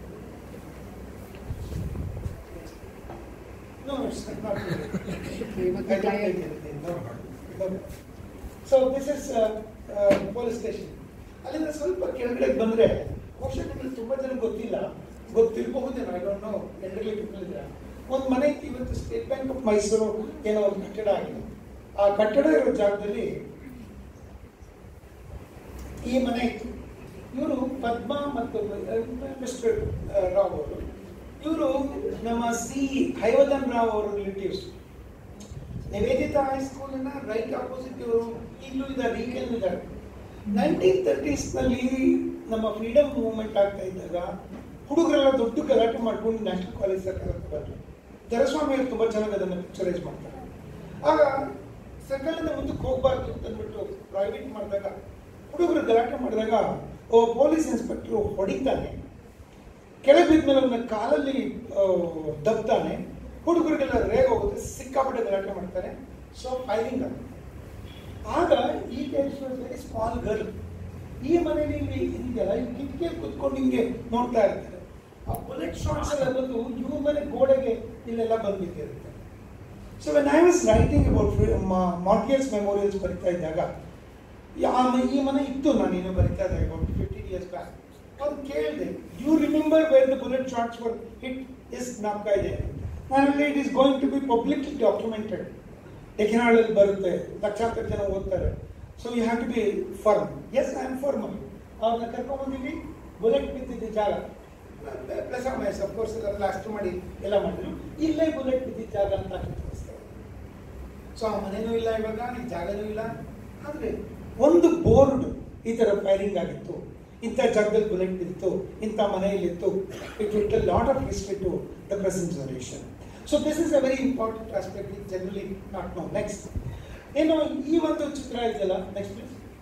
No, it's not really. I don't take anything, no. No. So this is uh, uh, police station. ಅಲ್ಲಿಂದ ಸ್ವಲ್ಪ ಕೆಳಗಡೆ ಬಂದ್ರೆ ಬಹುಶಃ ನಿಮಗೆ ತುಂಬಾ ಜನ ಗೊತ್ತಿಲ್ಲ ಗೊತ್ತಿರಬಹುದೇನೋ I don't know elderly people ಇದ್ರೆ ಒಂದು ಮನೆ ಇತ್ತು ಇವತ್ತು ಸ್ಟೇಟ್ ಬ್ಯಾಂಕ್ ಆಫ್ ಮೈಸೂರು ಏನೋ ಒಂದು ಕಟ್ಟಡ ಆಗಿದೆ ಆ ಕಟ್ಟಡ ಇರೋ ಜಾಗದಲ್ಲಿ ಈ ಮನೆ ಇತ್ತು ಇವರು ಪದ್ಮ ಮತ್ತು ಮಿಸ್ಟರ್ ರಾವ್ ಅವರು ಇವರು ನಮ್ಮ ಸಿ ಹೈವದನ್ ರಾವ್ ಅವರ ರಿಲೇಟಿವ್ಸ್ ನಿವೇದಿತಾ ಹೈಸ್ಕೂಲಿನ ರೈಟ್ ಆಪೋಸಿಟ್ ಇವರು ಈಗಲೂ ಇದ್ದಾರೆ ಈಗಲೂ ಇದ್ದಾರೆ ನೈನ್ಟೀನ್ ತರ್ಟೀಸ್ನಲ್ಲಿ ನಮ್ಮ ಫ್ರೀಡಮ್ ಮೂವ್ಮೆಂಟ್ ಆಗ್ತಾ ಇದ್ದಾಗ ಹುಡುಗರೆಲ್ಲ ದೊಡ್ಡ ಗಲಾಟೆ ಮಾಡ್ಕೊಂಡು ನ್ಯಾಷನಲ್ ಕಾಲೇಜ್ ಸರ್ಕಾರ ಬಂದರು ದರಸ್ವಾಮಿ ಅವರು ತುಂಬ ಚೆನ್ನಾಗಿ ಅದನ್ನು ಪಿಕ್ಚರೈಸ್ ಮಾಡ್ತಾರೆ ಆಗ ಸರ್ಕಾರದಿಂದ ಮುಂದಕ್ಕೆ ಹೋಗಬಾರ್ದು ಅಂತ ಅಂದ್ಬಿಟ್ಟು ಪ್ರೈವೇಟ್ ಮಾಡಿದಾಗ ಹುಡುಗರು ಗಲಾಟೆ ಮಾಡಿದಾಗ ಒಬ್ಬ ಪೊಲೀಸ್ ಇನ್ಸ್ಪೆಕ್ಟ್ರು ಹೊಡಿತಾನೆ ಕೆಳಗೆ ಬಿದ್ಮೇಲೆ ಅವನ ಕಾಲಲ್ಲಿ ಆ, ದಬ್ತಾನೆ ಹುಡುಗರಿಗೆಲ್ಲ ರೇಗ್ ಹೋಗುತ್ತೆ ಸಿಕ್ಕಾಪಟ್ಟೆ ಗಲಾಟೆ ಮಾಡ್ತಾರೆ ಸೊ ಫೈರಿಂಗ್ ಆಗುತ್ತೆ ಆಗ ಈ ವೆರಿ ಸ್ಮಾಲ್ ಗರ್ಲ್ ಈ ಮನೇಲಿ ಇಲ್ಲಿ ಇದೆಯಲ್ಲ ಈ ಕಿಟಕಿಯಲ್ಲಿ ಕುತ್ಕೊಂಡು ಹಿಂಗೆ ನೋಡ್ತಾ ಇರ್ತಾರೆ ಆ ಬುಲೆಟ್ ಶಾಟ್ಸ್ ಎಲ್ಲ ಬಂದು ಇವ್ರ ಮನೆ ಗೋಡೆಗೆ ಇಲ್ಲೆಲ್ಲ ಬಂದ್ಬಿಟ್ಟಿರುತ್ತೆ so when I was writing about martyrs memorials ಬರಿತಾ ಇದ್ದಾಗ ಯಾ- ಆ ಮ- ಈ ಮನೆ ಇತ್ತು ನಾನು ಏನು ಬರಿತಾ ಇದ್ದೆ ಅಬೌಟ್ ಫಿಫ್ಟೀನ್ ಇಯರ್ಸ್ ಬ್ಯಾಕ್ ಅವ್ರು ಕೇಳಿದೆ you remember where the bullet shots were hit yes ಜ್ಞಾಪಕ ಇದೆ ನಾನು it is going to be publicly documented ಡೆಕಿನಾಳಲ್ಲಿ ಬರುತ್ತೆ ಲಕ್ಷಾಂತರ ಜನ ಓದ್ತಾರೆ so you have to be firm yes I am firm ಅವ್ರನ್ನ ಕರ್ಕೊಂಡ್ಬಂದಿವಿ ಬುಲೆಟ್ ಬಿದ್ದಿದ್ದ ಜಾಗ ಪ್ಲಸ್ ಮೈನಸ್ ಅಫ್ಕೋರ್ಸ್ ಪ್ಲಾಸ್ಟರ್ ಮಾಡಿ ಎಲ್ಲ ಮಾಡಿದ್ರು ಇಲ್ಲೇ ಬುಲೆಟ್ ಬಿದ್ದಿದ್ದ ಜಾಗ ಅಂತ ಹಾಕಿ ತೋರಿಸ್ತಾರೆ ಸೊ ಆ ಮನೆನೂ ಇಲ್ಲ ಇವಾಗ ಈ ಜಾಗನೂ ಇಲ್ಲ ಆದರೆ ಒಂದು ಬೋರ್ಡ್ ಈ ಥರ ಫೈರಿಂಗ್ ಆಗಿತ್ತು ಇಂಥ ಜಾಗದಲ್ಲಿ ಬುಲೆಟ್ ಬಿತ್ತು ಇಂಥ ಮನೆಯಲ್ಲಿತ್ತು it will tell lot of history to the present generation so this is a very important aspect it generally not no next ಏನು ಈ ಒಂದು ಚಿತ್ರ ಇದೆಯಲ್ಲ ನೆಕ್ಸ್ಟ್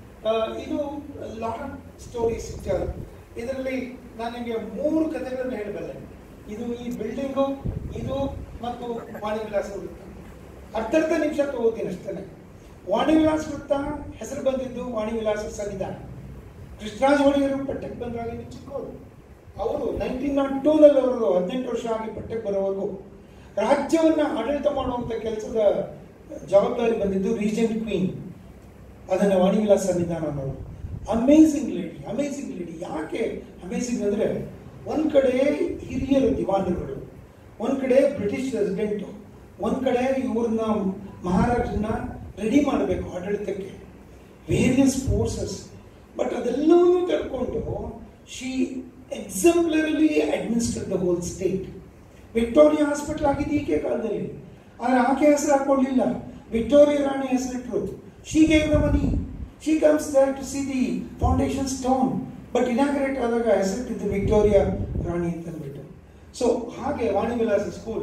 ಇದು ಲಾಟ್ ಆಫ್ ಸ್ಟೋರೀಸ್ ಇದರಲ್ಲಿ ನಾನು ನಿಮಗೆ ಮೂರು ಕಥೆಗಳನ್ನು ಹೇಳಬಲ್ಲೆ ಇದು ಈ ಬಿಲ್ಡಿಂಗು ಇದು ಮತ್ತು ವಾಣಿ ವಿಲಾಸ ವೃತ್ತ ಅರ್ಧರ್ಧ ನಿಮಿಷ ತಗೋತೀನಿ ಅಷ್ಟೇ ವಾಣಿ ವಿಲಾಸ ವೃತ್ತ ಹೆಸರು ಬಂದಿದ್ದು ವಾಣಿ ವಿಲಾಸ ಸಂವಿಧಾನ ಕೃಷ್ಣರಾಜ ಒಡೆಯರು ಪಟ್ಟಕ್ಕೆ ಬಂದಾಗ ಇನ್ನು ಚಿಕ್ಕವರು ಅವರು ನೈನ್ಟೀನ್ ನಾಟ್ ಟೂನಲ್ಲಿ ಅವರು ಹದಿನೆಂಟು ವರ್ಷ ಆಗಿ ಪಟ್ಟಕ್ಕೆ ಬರೋವರೆಗೂ ರಾಜ್ಯವನ್ನ ಆಡಳಿತ ಮಾಡುವಂಥ ಕೆಲಸದ ಜವಾಬ್ದಾರಿ ಬಂದಿದ್ದು ರೀಜೆಂಟ್ ಕ್ವೀನ್ ಅದನ್ನು ವಾಣಿವಿಲಾಸ ಸಂವಿಧಾನ ಅನ್ನೋದು ಅಮೇಝಿಂಗ್ ಲೇಡಿ ಅಮೇಝಿಂಗ್ ಲೇಡಿ ಯಾಕೆ ಅಮೇಝಿಂಗ್ ಅಂದರೆ ಒಂದು ಕಡೆ ಹಿರಿಯರು ದಿವಾನರುಗಳು ಒಂದು ಕಡೆ ಬ್ರಿಟಿಷ್ ರೆಸಿಡೆಂಟು ಒಂದು ಕಡೆ ಇವ್ರನ್ನ ಮಹಾರಾಜರನ್ನ ರೆಡಿ ಮಾಡಬೇಕು ಆಡಳಿತಕ್ಕೆ ವೇರಿಯಸ್ ಫೋರ್ಸಸ್ ಬಟ್ ಅದೆಲ್ಲವನ್ನೂ ತಡ್ಕೊಂಡು she exemplarily administer the whole state Victoria hospital ಆಗಿದ್ದು ಈಕೆ ಕಾಲದಲ್ಲಿ ಆದರೆ ಆಕೆ ಹೆಸರು ಹಾಕೊಳ್ಳಿಲ್ಲ ವಿಕ್ಟೋರಿಯಾ ರಾಣಿ ಹೆಸರಿಟ್ರು she gave the money she comes there to see the foundation stone but inaugurate ಆದಾಗ ಹೆಸರಿಟ್ಟಿದ್ದು ವಿಕ್ಟೋರಿಯಾ ರಾಣಿ ಅಂತ ಅಂದ್ಬಿಟ್ಟು ಸೊ ಹಾಗೆ Vani Vilasa school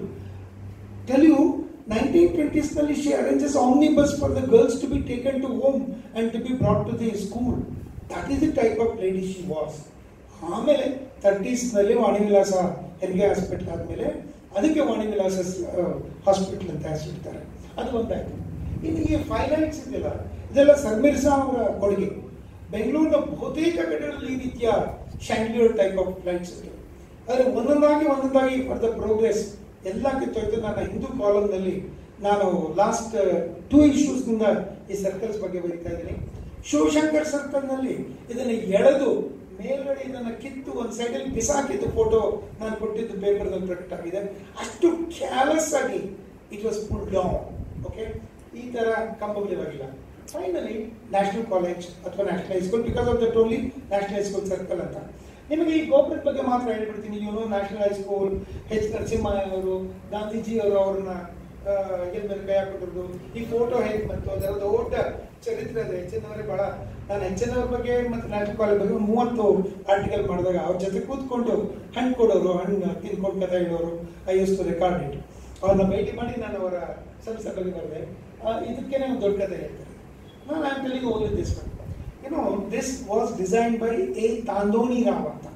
tell you nineteen ಟ್ವೆಂಟೀಸ್ನಲ್ಲಿ she arranges omni bus for the girls to be taken to home and to be brought to the school that is the type of lady she was ಆಮೇಲೆ ತರ್ಟೀಸ್ನಲ್ಲಿ ವಾಣಿವಿಲಾಸ ಹೆರಿಗೆ hospital ಆದಮೇಲೆ ಅದಕ್ಕೆ Vanivilasa hospital ಅಂತ ಹೆಸರಿಡ್ತಾರೆ ಅದು ಒಂದಾಯ್ತು ಇನ್ನು ಈ ಫೈನೈಟ್ಸ್ ಇದೆಯಲ್ಲ ಇದೆಲ್ಲ ಸರ್ಮಿರ್ಸಾ ಅವರ ಕೊಡುಗೆ ಬೆಂಗಳೂರಿನ ಬಹುತೇಕ ಕಡೆಗಳಲ್ಲಿ ಈ ರೀತಿಯ ಶಾಂಗ್ಲಿಯರ್ ಟೈಪ್ ಆಫ್ ಫ್ಲೈಟ್ಸ್ ಇತ್ತು ಆದರೆ ಒಂದೊಂದಾಗಿ ಒಂದೊಂದಾಗಿ ಫಾರ್ ದ ಪ್ರೋಗ್ರೆಸ್ ಎಲ್ಲ ಕಿತ್ತೋಯ್ತು ನನ್ನ ಹಿಂದೂ ಕಾಲಮ್ನಲ್ಲಿ ನಾನು ಲಾಸ್ಟ್ ಟೂ ಇಶ್ಯೂಸ್ನಿಂದ ಈ ಸರ್ಕಲ್ಸ್ ಬಗ್ಗೆ ಬರೀತಾ ಇದ್ದೀನಿ ಶಿವಶಂಕರ್ ಸರ್ಕಲ್ನಲ್ಲಿ ಇದನ್ನು ಎಳೆದು ಮೇಲ್ಗಡೆ ಇದನ್ನು ಕಿತ್ತು ಒಂದು ಸೈಡಲ್ಲಿ ಬಿಸಾಕಿದ್ದು ಫೋಟೋ ನಾನು ಕೊಟ್ಟಿದ್ದು ಪೇಪರ್ದಲ್ಲಿ ಪ್ರಕಟ ಆಗಿದೆ ಅಷ್ಟು ಕ್ಯಾಲಸ್ ಆಗಿ it was full down okay ಈ ಥರ ಕಂಪಗಳಿವಾಗಿಲ್ಲ ಫೈನಲಿ ನ್ಯಾಷನಲ್ ಕಾಲೇಜ್ ಅಥವಾ national high school because of that only national high school circle ಅಂತ ನಿಮಗೆ ಈ ಗೋಪುರದ ಬಗ್ಗೆ ಮಾತ್ರ ಹೇಳ್ಬಿಡ್ತೀನಿ ಇವನು ನ್ಯಾಷನಲ್ ಹೈಸ್ಕೂಲ್ ಎಚ್ ನರಸಿಂಹಯ್ಯವರು ಗಾಂಧೀಜಿಯವರು ಅವ್ರನ್ನ ಎಲ್ ಮೇಲೆ ಕೈ ಹಾಕಿದ್ರು ಈ ಫೋಟೋ ಹೇಗೆ ಬಂತು ಅದರ ದೊಡ್ಡ ಚರಿತ್ರೆ ಇದೆ ಎಚ್ ಎನ್ ಅವರೇ ಬಹಳ ನಾನು ಎಚ್ ಎನ್ ಅವ್ರ ಬಗ್ಗೆ ಮತ್ತು ನ್ಯಾಷನಲ್ ಕಾಲೇಜ್ ಬಗ್ಗೆ ಒಂದು ಮೂವತ್ತು ಆರ್ಟಿಕಲ್ ಮಾಡಿದಾಗ ಅವ್ರ ಜೊತೆ ಕೂತ್ಕೊಂಡು ಹಣ್ಣು ಕೊಡೋರು ಹಣ್ಣು ತಿನ್ಕೊಂಡು ಕಥೆ ಹೇಳೋರು I use to record it ಅವ್ರನ್ನ ಭೇಟಿ ಮಾಡಿ ನಾನು ಅವರ ಸಂಸ್ಥೆ ಬಗ್ಗೆ ಬರೆದೆ ಇದಕ್ಕೇನೆ ಒಂದು ದೊಡ್ಡ ಕಥೆ ಹೇಳ್ತಾರೆ ನಾನು ಆಮ್ ಟೆಲಿಂಗ್ ಓನ್ಲಿ ದಿಸ್ ಏನೋ this was design by a Thandoni Rao ಅಂತ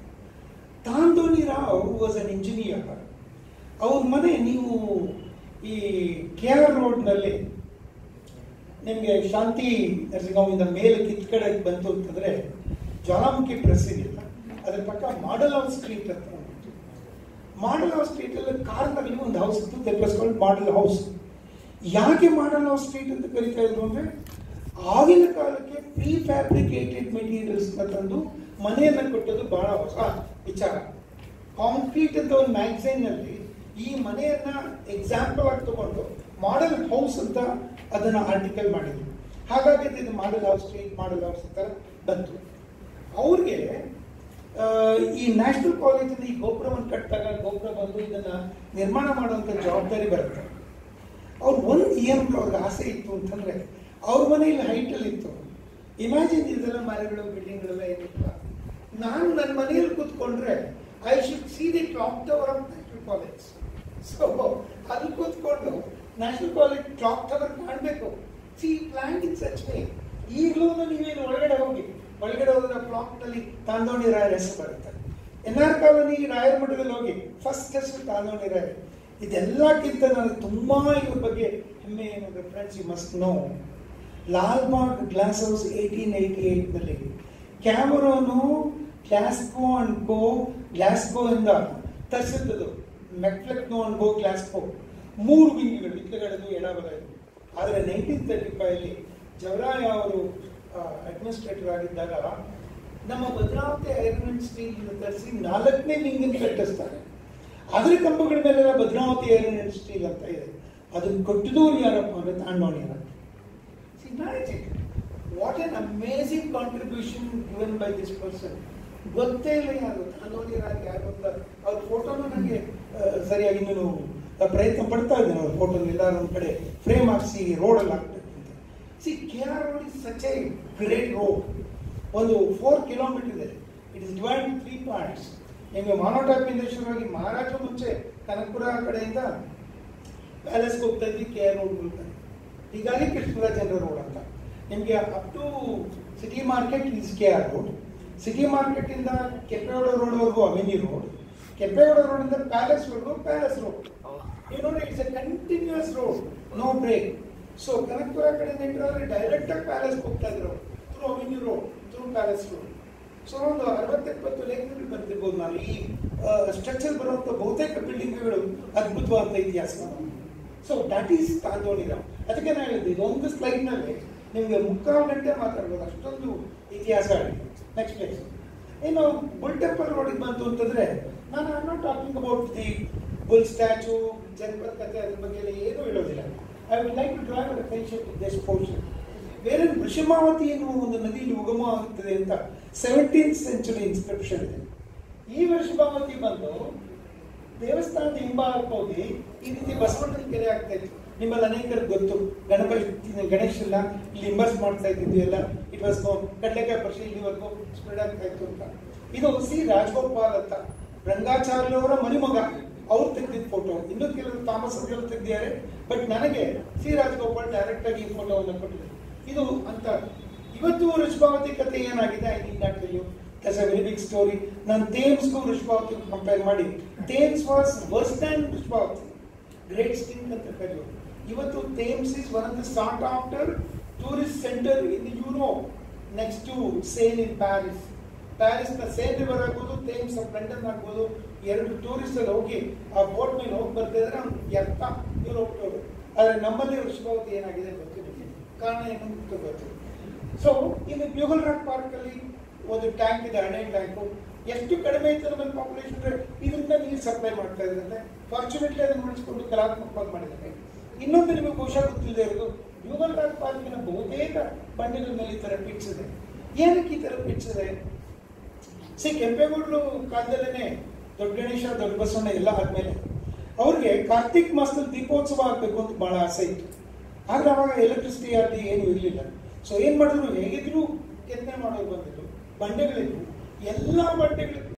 Thandoni Rao was an engineer ಅವ್ರ ಮನೆ ನೀವು ಈ ಕೆ ಆರ್ ರೋಡ್ನಲ್ಲಿ ನಿಮಗೆ ಶಾಂತಿ ನರಸಿಂಹದಿಂದ ಮೇಲೆ ಕಿತ್ ಕಡೆ ಬಂತು ಅಂತಂದ್ರೆ ಜ್ವಾಲಾಮುಖಿ ಪ್ರೆಸ್ ಇದೆಯಲ್ಲ ಅದ್ರ ಪಕ್ಕ ಮಾಡೆಲ್ ಹೌಸ್ ಸ್ಟ್ರೀಟ್ ಅಂತ ಒಂದು ಮಾಡೆಲ್ ಹೌಸ್ ಸ್ಟ್ರೀಟ್ ಅಲ್ಲಿ ಕಾರ್ನಲ್ಲಿ ಒಂದು ಹೌಸ್ ಇತ್ತು that was called model house ಯಾಕೆ ಮಾಡೆಲ್ ಹೌಸ್ ಸ್ಟ್ರೀಟ್ ಅಂತ ಕರಿತಾ ಇದ್ರು ಅಂದ್ರೆ ಆಗಿನ ಕಾಲಕ್ಕೆ ಪ್ರೀ ಫ್ಯಾಬ್ರಿಕೇಟೆಡ್ ಮೆಟೀರಿಯಲ್ಸ್ ತಂದು ಮನೆಯನ್ನ ಕೊಟ್ಟದ್ದು ಬಹಳ ಹೊಸ ವಿಚಾರ ಕಾಂಕ್ರೀಟ್ ಅಂತ ಒಂದು ಮ್ಯಾಗಝೈನ್ ನಲ್ಲಿ ಈ ಮನೆಯನ್ನ ಎಕ್ಸಾಂಪಲ್ ಆಗಿ ತಗೊಂಡು ಮಾಡೆಲ್ ಹೌಸ್ ಅಂತ ಅದನ್ನ ಆರ್ಟಿಕಲ್ ಮಾಡಿದ್ರು ಹಾಗಾಗಿ ಇದು model house street model house ಅಂತ ಬಂತು ಅವ್ರಿಗೆ ಆ, ಈ ನ್ಯಾಷನಲ್ ಕಾಲೇಜಿನ ಈ ಗೋಪುರವನ್ನು ಕಟ್ಟಿದಾಗ ಗೋಪುರ ಬಂದು ಇದನ್ನ ನಿರ್ಮಾಣ ಮಾಡುವಂತ ಜವಾಬ್ದಾರಿ ಬರುತ್ತೆ ಅವ್ರು ಒಂದು ಏನಕ್ಕೆ ಅವ್ರಿಗೆ ಆಸೆ ಇತ್ತು ಅಂತಂದ್ರೆ ಅವ್ರ ಮನೆಯಲ್ಲಿ ಹೈಟಲ್ಲಿ ಇತ್ತು ಇಮ್ಯಾಜಿನ್ ಇದೆಲ್ಲ ಮರಗಳು ಬಿಲ್ಡಿಂಗ್ಗಳೆಲ್ಲ ಏನಿಲ್ಲ ನಾನು ನನ್ನ ಮನೆಯಲ್ಲಿ ಕೂತ್ಕೊಂಡ್ರೆ I should see the clock tower of national college so ಅಲ್ಲಿ ಕೂತ್ಕೊಂಡು ನ್ಯಾಷನಲ್ ಕಾಲೇಜ್ ಕ್ಲಾಕ್ ಟವರ್ ಕಾಣಬೇಕು see plant in such way ಈಗಲೂ ನೀವೇನು ಒಳಗಡೆ ಹೋಗಿ ಒಳಗಡೆ ಹೋದ್ರೆ ಕ್ಲಾಕ್ನಲ್ಲಿ ತಾಂದೋಣಿ ರಾಯರ ಹೆಸರು ಬರುತ್ತೆ ಎನ್ ಆರ್ ಕಾಲೋನಿ ರಾಯರ ಮಠದಲ್ಲಿ ಹೋಗಿ ಫಸ್ಟ್ ಹೆಸರು ತಾಂದೋಣಿ ರಾಯರ್ ಇದೆಲ್ಲಕ್ಕಿಂತ ನನಗೆ ತುಂಬಾ ಇವ್ರ ಬಗ್ಗೆ ಹೆಮ್ಮೆ ಏನು friends you must know Lalbagh glass house eighteen eighty ಏಯ್ಟ್ನಲ್ಲಿ Cameron Glasgow and go Glasgow ಇಂದ ತರಿಸಿದ್ದದು ಮೆಕ್ಫ್ಲೆಕ್ನೋ ಅಂಡ್ ಗೋ ಗ್ಲಾಸ್ಕೋ ಮೂರು ವಿಂಗ್ಗಳು ಇತ್ಲಗಳದು ಎಡಬಲ ಇದು ಆದರೆ ನೈನ್ಟೀನ್ ತರ್ಟಿ ಫೈವಲ್ಲಿ ಜವರಾಯ ಅವರು ಅಡ್ಮಿನಿಸ್ಟ್ರೇಟರ್ ಆಗಿದ್ದಾಗ ನಮ್ಮ ಭದ್ರಾವತಿ ಐರನ್ ಅಂಡ್ ಸ್ಟೀಲ್ ತರಿಸಿ ನಾಲ್ಕನೇ ವಿಂಗ್ ಕಟ್ಟಿಸ್ತಾರೆ ಅದರ ಕಂಬಗಳ ಮೇಲೆಲ್ಲ ಭದ್ರಾವತಿ ಐರನ್ ಅಂಡ್ ಸ್ಟೀಲ್ ಅಂತ ಇದೆ ಅದನ್ನು ಕೊಟ್ಟಿದವರು ಯಾರಪ್ಪ ಅಂದ್ರೆ ತಾಂಡೋಣಿಯರ Imagine what an amazing contribution given by this person ಗೊತ್ತೇ ಇಲ್ಲ ಯಾರು ತಾನೋನಿ ರಾಜ್ ಯಾರು ಅಂತ ಅವ್ರ ಫೋಟೋನು ನನಗೆ ಸರಿಯಾಗಿ ನಾನು ಪ್ರಯತ್ನ ಪಡ್ತಾ ಇದ್ದೇನೆ ಅವ್ರ ಫೋಟೋ ಎಲ್ಲಾರು ಒಂದು ಕಡೆ ಫ್ರೇಮ್ ಹಾಕ್ಸಿ ರೋಡಲ್ಲಿ ಹಾಕ್ಬೇಕು ಅಂತ C K R road is such a great road ಒಂದು ಫೋರ್ ಕಿಲೋಮೀಟರ್ ಇದೆ it is divide three parts ನಿಮಗೆ ಮಾನೋಟಾಪಿಂದ ಶುರುವಾಗಿ ಮಹಾರಾಜ ಮುಂಚೆ ಕನಕಪುರ ಕಡೆಯಿಂದ ಪ್ಯಾಲೇಸ್ಗೆ ಹೋಗ್ತಾ ಇದ್ವಿ ಕೆ ಆರ್ ರೋಡ್ ಮೂಲಕ ಹೀಗಾಗಿ ಕೃಷ್ಣರಾಜೇಂದ್ರ ರೋಡ್ ಅಂತ ನಿಮಗೆ up to city market is K R road city ಮಾರ್ಕೆಟಿಂದ ಕೆಪ್ಪೇಗೌಡ ರೋಡ್ವರೆಗೂ ಅವೆನ್ಯೂ ರೋಡ್ ಕೆಪ್ಪೇಗೌಡ ರೋಡಿಂದ ಪ್ಯಾಲೇಸ್ವರೆಗೂ palace road you know it's a continuous road no break so Kanakapura ಕಡೆಯಿಂದ ಇಟ್ಟರೆ ಡೈರೆಕ್ಟ್ ಆಗಿ ಪ್ಯಾಲೇಸ್ ಹೋಗ್ತಾ ಇದ್ರು through avenue road through palace road so ಒಂದು ಅರವತ್ತೆಪ್ಪತ್ತು ಲೇಖನಗಳು ಬರ್ತಿರ್ಬೋದು ನಾನು ಈ ಸ್ಟ್ರಕ್ಚರ್ ಬರುವಂಥ ಬಹುತೇಕ ಬಿಲ್ಡಿಂಗ್ಗಳು ಅದ್ಭುತವಾದ ಇತಿಹಾಸ ಸೊ ದಟ್ ಈಸ್ ತಾಂದೋಣಿರಾಮ್ ಅದಕ್ಕೆ ನಾನು ಹೇಳಿದ್ದು ಇದೊಂದು ಸ್ಲೈಡ್ನಲ್ಲಿ ನಿಮಗೆ ಮುಕ್ಕಾಲು ಗಂಟೆ ಮಾತಾಡ್ಬೋದು ಅಷ್ಟೊಂದು ಇತಿಹಾಸ ಆಗಿದೆ ನೆಕ್ಸ್ಟ್ ಪ್ಲೇಸ್ ಇನ್ನು ಬುಲ್ ಟೆಂಪಲ್ ರೋಡಿಗೆ ಬಂತು ಅಂತಂದ್ರೆ ನಾನು I not talking about the bull statue ಜನಪದ ಕಥೆ ಅದ್ರ ಬಗ್ಗೆ ಎಲ್ಲ ಏನೂ ಹೇಳೋದಿಲ್ಲ I would like to draw attention to this portion ಬೇರೆ ವೃಷಮಾವತಿ ಎನ್ನುವ ಒಂದು ನದಿಯಲ್ಲಿ ಉಗಮ ಆಗುತ್ತದೆ ಅಂತ ಸೆವೆಂಟೀನ್ ಸೆಂಚುರಿ ಇನ್ಸ್ಕ್ರಿಪ್ಷನ್ ಇದೆ ಈ ವೃಷಭಾವತಿ ಬಂದು ದೇವಸ್ಥಾನದ ಹಿಂಭಾಗಕ್ಕೆ ಹೋಗಿ ಈ ರೀತಿ ಬಸವಣ್ಣನ ಕೆರೆ ಆಗ್ತಾ ಇತ್ತು ನಿಮ್ಮಲ್ಲಿ ಅನೇಕರಿಗೆ ಗೊತ್ತು ಗಣಪತಿ ಗಣೇಶ್ ಎಲ್ಲ ಇಲ್ಲಿ ಇಂಬರ್ಸ್ ಮಾಡ್ತಾ ಇದ್ದಿದ್ದು ಎಲ್ಲ ಇಟ್ ವಾಸ್ ಕಡ್ಲೆಕಾಯಿ ಪರಿಶೀಲ ಇಲ್ಲಿವರೆಗೂ ಸ್ಪ್ರೆಡ್ ಆಗ್ತಾ ಇತ್ತು ಅಂತ ಇದು ಸಿ ರಾಜಗೋಪಾಲ್ ಅಂತ ರಂಗಾಚಾರ್ಯವರ ಮರಿಮಗ ಅವ್ರು ತೆಗೆದಿದ್ದ ಫೋಟೋ ಇನ್ನೂ ಕೆಲವರು ತಾಮಸ್ ಅವರು ತೆಗೆದಿದ್ದಾರೆ ಬಟ್ ನನಗೆ ಸಿ ರಾಜಗೋಪಾಲ್ ಡೈರೆಕ್ಟ್ ಆಗಿ ಈ ಫೋಟೋವನ್ನು ಕೊಟ್ಟಿದ್ದಾರೆ ಇದು ಅಂತ ಇವತ್ತು ಋಷಭಾವತಿ ಕಥೆ ಏನಾಗಿದೆ I did not you that's a very big story ನಾನು ತೇಮ್ಸ್ಗೂ ಋಷಭಾವತಿ ಕಂಪೇರ್ ಮಾಡಿ Thames was worse than Rishabhavathi great stink ಅಂತ ಕರೆಯೋದು ಇವತ್ತು Thames is one of the sort after tourist centre in Europe next to Seine in Paris Paris ನ Seine river ಆಗ್ಬೋದು ತೇಮ್ಸ್ of London ಆಗ್ಬೋದು ಎರಡು ಟೂರಿಸ್ಟ್ ಅಲ್ಲಿ ಹೋಗಿ ಆ ಬೋಟ್ ಮೇಲೆ ಹೋಗಿ ಬರ್ತಿದ್ರೆ ಅವ್ನು ಎತ್ತ ಯುರೋಪ್ ಟೂರ್ ಆದ್ರೆ ನಮ್ಮಲ್ಲಿ ವೃಷಭಾವತಿ ಏನಾಗಿದೆ ಗೊತ್ತಿಲ್ಲ ಕಾರಣ ಏನು ಅಂತ ಗೊತ್ತಿಲ್ಲ ಸೊ ಇನ್ನು ಬ್ಯೂಗಲ್ ರಾಕ್ ಪಾರ್ಕ್ ಅಲ್ಲಿ ಒಂದು ಟ್ಯಾಂಕ್ ಇದೆ ಹಣೆ ಟ್ಯಾಂಕು ಎಷ್ಟು ಕಡಿಮೆ ಇತ್ತು ನಮ್ಮಲ್ಲಿ ಪಾಪ್ಯುಲೇಷನ್ ಇದರಿಂದ ನೀರು ಸಪ್ಲೈ ಮಾಡ್ತಾ ಇದ್ರಂತೆ ಫಾರ್ಚುನೇಟ್ಲಿ ಅದನ್ನು ಉಳಿಸ್ಕೊಂಡು ಕಲಾತ್ಮಕವಾಗಿ ಮಾಡಿದ್ದಾರೆ ಇನ್ನೊಂದು ನಿಮಗೆ ಬಹುಶಃ ಗೊತ್ತಿಲ್ಲದೆ ಇರೋದು ಬ್ಯೂಗಲ್ ರಾಕ್ ಪಾರ್ಕಿನ ಬಹುತೇಕ ಬಂಡೆಗಳ ಮೇಲೆ ಈ ಥರ ಪಿಟ್ಸ್ ಇದೆ ಏನಕ್ಕೆ ಈ ಥರ ಪಿಟ್ಸ್ ಇದೆ ಸಿ ಕೆಂಪೇಗೌಡರು ಕಾಲದಲ್ಲೇ ದೊಡ್ಡ ಗಣೇಶ ದೊಡ್ಡ ಬಸವಣ್ಣ ಎಲ್ಲ ಆದ್ಮೇಲೆ ಅವ್ರಿಗೆ ಕಾರ್ತಿಕ್ ಮಾಸದಲ್ಲಿ ದೀಪೋತ್ಸವ ಆಗಬೇಕು ಅಂತ ಬಹಳ ಆಸೆ ಇತ್ತು ಆದ್ರೆ ಅವಾಗ ಎಲೆಕ್ಟ್ರಿಸಿಟಿ ಆಗಲಿ ಏನು ಇರಲಿಲ್ಲ ಸೊ ಏನ್ ಮಾಡಿದ್ರು ಹೇಗಿದ್ರು ಕೆತ್ತನೆ ಮಾಡೋರು ಬಂದಿದ್ರು ಬಂಡೆಗಳಿದ್ರು ಎಲ್ಲ ಬಂಡೆಗಳು